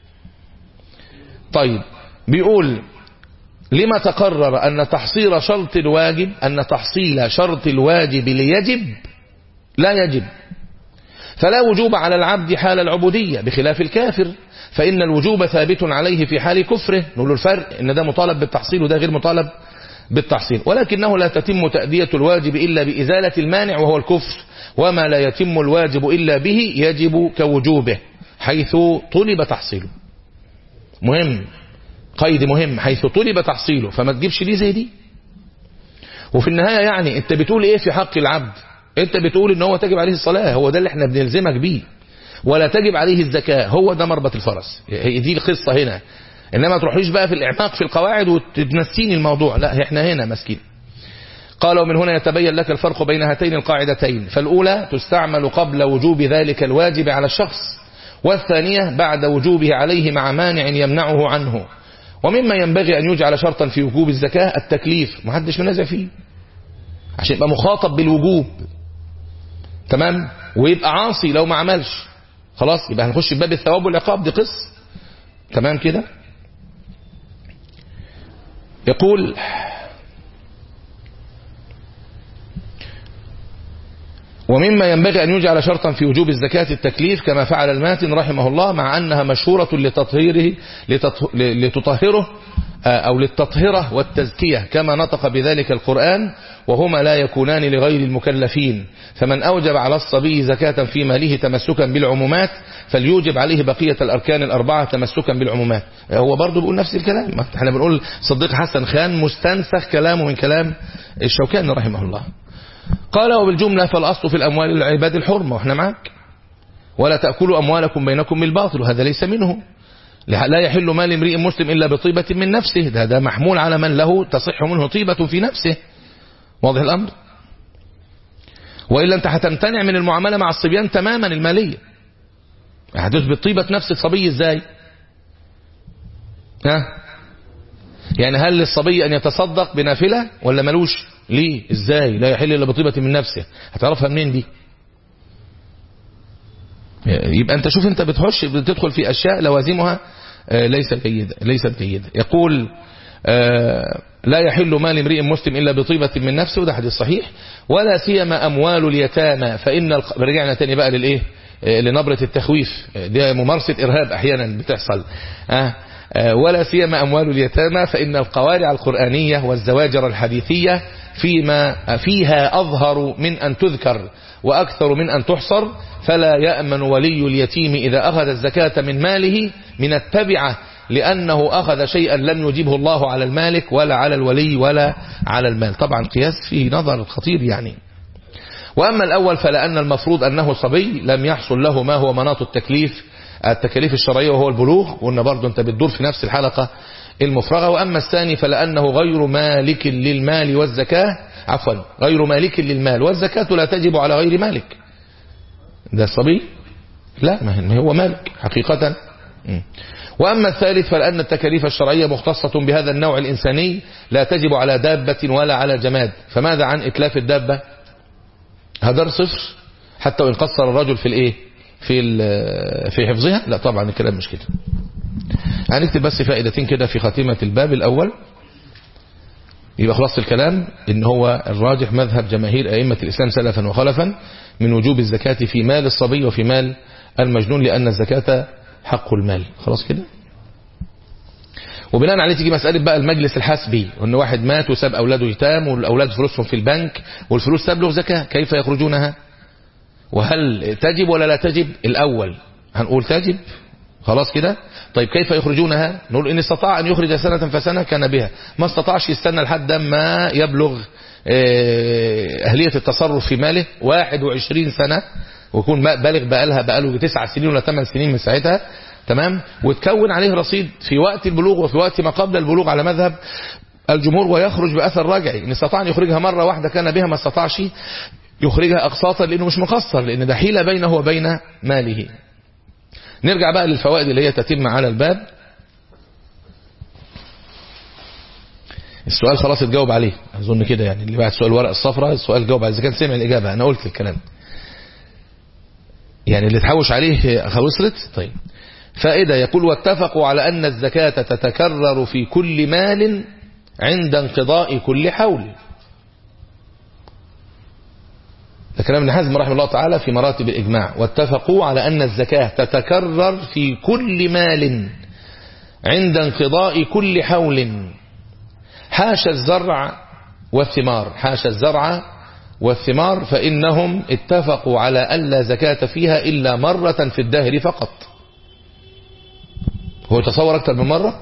طيب بيقول لما تقرر أن تحصيل شرط الواجب أن تحصيل شرط الواجب ليجب لا يجب فلا وجوب على العبد حال العبودية بخلاف الكافر فإن الوجوب ثابت عليه في حال كفره نقول له الفرق إن ده مطالب بالتحصيل وده غير مطالب بالتحصيل ولكنه لا تتم تأدية الواجب إلا بإزالة المانع وهو الكفر وما لا يتم الواجب إلا به يجب كوجوبه حيث طلب تحصيله مهم قيد مهم حيث طلب تحصيله فما تجيبش دي زي دي وفي النهاية يعني انت بتقول ايه في حق العبد انت بتقول ان هو تجب عليه الصلاة هو ده اللي احنا بنلزمك بيه ولا تجب عليه الزكاة هو ده مربط الفرس هي دي القصة هنا انما تروحيش بقى في الاعماق في القواعد وتنسيني الموضوع لا احنا هنا مسكين قال ومن هنا يتبين لك الفرق بين هاتين القاعدتين فالأولى تستعمل قبل وجوب ذلك الواجب على الشخص والثانية بعد وجوبه عليه مع مانع يمنعه عنه ومما ينبغي أن يجعل شرطا في وجوب الزكاة التكليف ما حدش منازع فيه عشان يبقى مخاطب بالوجوب تمام ويبقى عاصي لو ما عملش خلاص يبقى هنخش في باب الثواب والعقاب دي قص تمام كده يقول ومما ينبغي أن يجعل شرطا في وجوب الزكاة التكليف كما فعل الماتن رحمه الله مع أنها مشهورة لتطهيره لتطهره أو للتطهرة والتزكية كما نطق بذلك القرآن وهما لا يكونان لغير المكلفين فمن أوجب على الصبي زكاة في ماله تمسكا بالعمومات فليوجب عليه بقية الأركان الأربعة تمسكا بالعمومات هو برضه بيقول نفس الكلام احنا بنقول صديق حسن خان مستنسخ كلامه من كلام الشوكاني رحمه الله قال وبالجملة فالأصل في الأموال العباد الحرمة وإحنا معك ولا تأكلوا أموالكم بينكم بالباطل وهذا ليس منه لا يحل مال امرئ مسلم إلا بطيبة من نفسه ده, ده محمول على من له تصح منه طيبة في نفسه واضح الأمر وإلا أنت هتمتنع من المعاملة مع الصبيان تماما المالية هتثبت طيبة نفس الصبي ازاي ها يعني هل للصبي أن يتصدق بنافلة ولا ملوش ليه ازاي لا يحل الا بطيبة من نفسه هتعرفها منين دي يبقى انت شوف انت بتخش بتدخل في اشياء لوازمها ليست جيدة ليست جيدة يقول لا يحل مال امرئ مسلم الا بطيبة من نفسه وده حديث صحيح ولا سيما اموال اليتامى فان رجعنا تاني بقى للايه لنبرة التخويف دي ممارسة ارهاب احيانا بتحصل أه ولا سيما أموال اليتامى فإن القوارع القرآنية والزواجر الحديثية فيما فيها أظهر من أن تذكر وأكثر من أن تحصر فلا يأمن ولي اليتيم إذا أخذ الزكاة من ماله من التبعة لأنه أخذ شيئا لم يجيبه الله على المالك ولا على الولي ولا على المال طبعا قياس فيه نظر خطير يعني وأما الأول فلأن المفروض أنه صبي لم يحصل له ما هو مناط التكليف التكاليف الشرعية وهو البلوغ قلنا برضو انت بتدور في نفس الحلقة المفرغة وأما الثاني فلأنه غير مالك للمال والزكاة عفوا غير مالك للمال والزكاة لا تجب على غير مالك ده الصبي لا ما هو مالك حقيقة وأما الثالث فلأن التكاليف الشرعية مختصة بهذا النوع الإنساني لا تجب على دابة ولا على جماد فماذا عن إتلاف الدابة هدر صفر حتى وإن قصر الرجل في الإيه في في حفظها لا طبعا الكلام مش كده هنكتب بس فائدتين كده في خاتمة الباب الأول يبقى خلاص الكلام ان هو الراجح مذهب جماهير أئمة الإسلام سلفا وخلفا من وجوب الزكاة في مال الصبي وفي مال المجنون لأن الزكاة حق المال خلاص كده وبناء عليه تيجي مسألة بقى المجلس الحسبي وان واحد مات وساب أولاده يتام والأولاد فلوسهم في البنك والفلوس تبلغ زكاة كيف يخرجونها وهل تجب ولا لا تجب الأول هنقول تجب خلاص كده طيب كيف يخرجونها نقول إن استطاع أن يخرج سنة فسنة كان بها ما استطاعش يستنى لحد ما يبلغ أهلية التصرف في ماله 21 سنة ويكون بالغ بقالها بقاله 9 سنين ولا 8 سنين من ساعتها تمام وتكون عليه رصيد في وقت البلوغ وفي وقت ما قبل البلوغ على مذهب الجمهور ويخرج بأثر رجعي إن استطاع أن يخرجها مرة واحدة كان بها ما استطاعش يخرجها أقساطا لأنه مش مقصر لأن ده حيلة بينه وبين ماله نرجع بقى للفوائد اللي هي تتم على الباب السؤال خلاص اتجاوب عليه أظن كده يعني اللي بعد سؤال ورق الصفراء السؤال جاوب عليه إذا كان سمع الإجابة أنا قلت الكلام يعني اللي تحوش عليه وصلت طيب فائدة يقول واتفقوا على أن الزكاة تتكرر في كل مال عند انقضاء كل حول ده كلام ابن حزم رحمه الله تعالى في مراتب الإجماع واتفقوا على أن الزكاة تتكرر في كل مال عند انقضاء كل حول حاش الزرع والثمار حاش الزرع والثمار فإنهم اتفقوا على ألا زكاة فيها إلا مرة في الدهر فقط هو تصور أكتر من مرة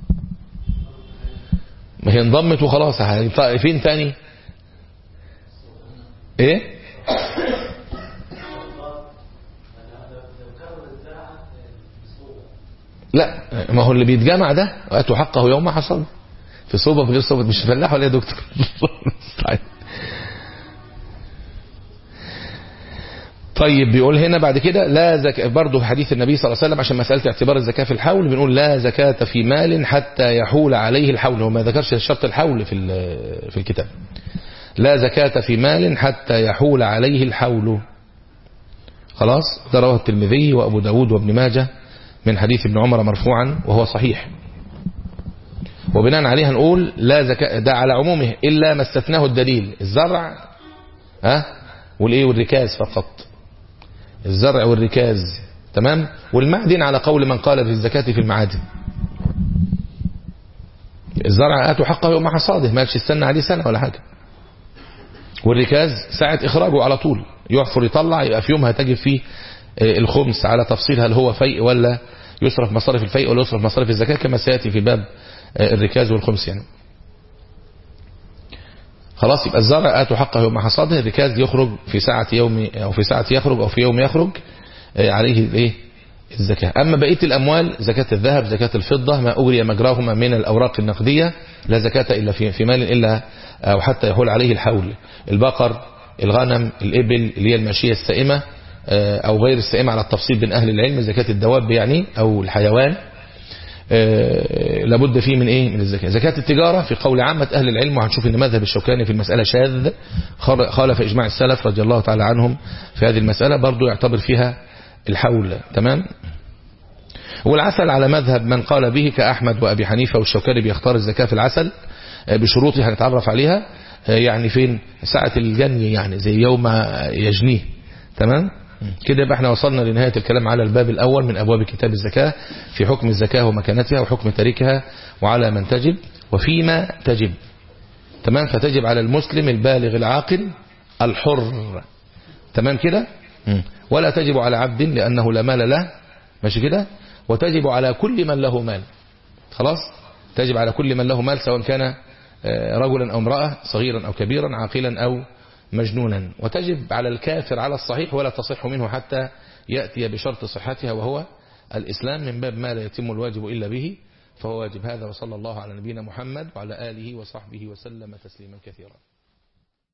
ما هي انضمت وخلاص فين تاني ايه لا ما هو اللي بيتجمع ده واتوا حقه يوم حصل في صوبة في غير صوبة مش فلاح ولا يا دكتور طيب بيقول هنا بعد كده لا زكاة برضه حديث النبي صلى الله عليه وسلم عشان مسألة اعتبار الزكاة في الحول بنقول لا زكاة في مال حتى يحول عليه الحول هو ما ذكرش شرط الحول في في الكتاب لا زكاة في مال حتى يحول عليه الحول خلاص ده رواه الترمذي وأبو داود وابن ماجه من حديث ابن عمر مرفوعا وهو صحيح وبناء عليه نقول لا زكاة ده على عمومه إلا ما استثناه الدليل الزرع ها والايه والركاز فقط الزرع والركاز تمام والمعدن على قول من قال في الزكاة في المعادن الزرع آتوا حقه يوم حصاده ما قالش استنى عليه سنة ولا حاجة والركاز ساعة إخراجه على طول يحفر يطلع يبقى في يومها تجب فيه الخمس على تفصيل هل هو فيء ولا يصرف مصارف الفيء ولا يصرف مصارف الزكاة كما سيأتي في باب الركاز والخمس يعني خلاص يبقى الزرع آتوا حقه يوم حصاده الركاز يخرج في ساعة يوم أو في ساعة يخرج أو في يوم يخرج عليه الايه الزكاة أما بقية الأموال زكاة الذهب زكاة الفضة ما أجري مجراهما من الأوراق النقدية لا زكاة إلا في, في مال إلا أو حتى يحول عليه الحول البقر الغنم الإبل اللي هي الماشية السائمة أو غير السائمة على التفصيل بين أهل العلم زكاة الدواب يعني أو الحيوان لابد فيه من ايه من الزكاة زكاة التجارة في قول عامة اهل العلم وهنشوف ان مذهب الشوكاني في المسألة شاذ خالف اجماع السلف رضي الله تعالى عنهم في هذه المسألة برضو يعتبر فيها الحول تمام والعسل على مذهب من قال به كأحمد وأبي حنيفة والشوكاني بيختار الزكاة في العسل بشروطه هنتعرف عليها يعني فين ساعة الجني يعني زي يوم يجنيه تمام كده يبقى احنا وصلنا لنهاية الكلام على الباب الأول من أبواب كتاب الزكاة في حكم الزكاة ومكانتها وحكم تاركها وعلى من تجب وفيما تجب تمام فتجب على المسلم البالغ العاقل الحر تمام كده ولا تجب على عبد لأنه لا مال له ماشي كده وتجب على كل من له مال خلاص تجب على كل من له مال سواء كان رجلا أو امرأة صغيرا أو كبيرا عاقلا أو مجنونا وتجب على الكافر على الصحيح ولا تصح منه حتى يأتي بشرط صحتها وهو الإسلام من باب ما لا يتم الواجب إلا به فهو واجب هذا وصلى الله على نبينا محمد وعلى آله وصحبه وسلم تسليما كثيرا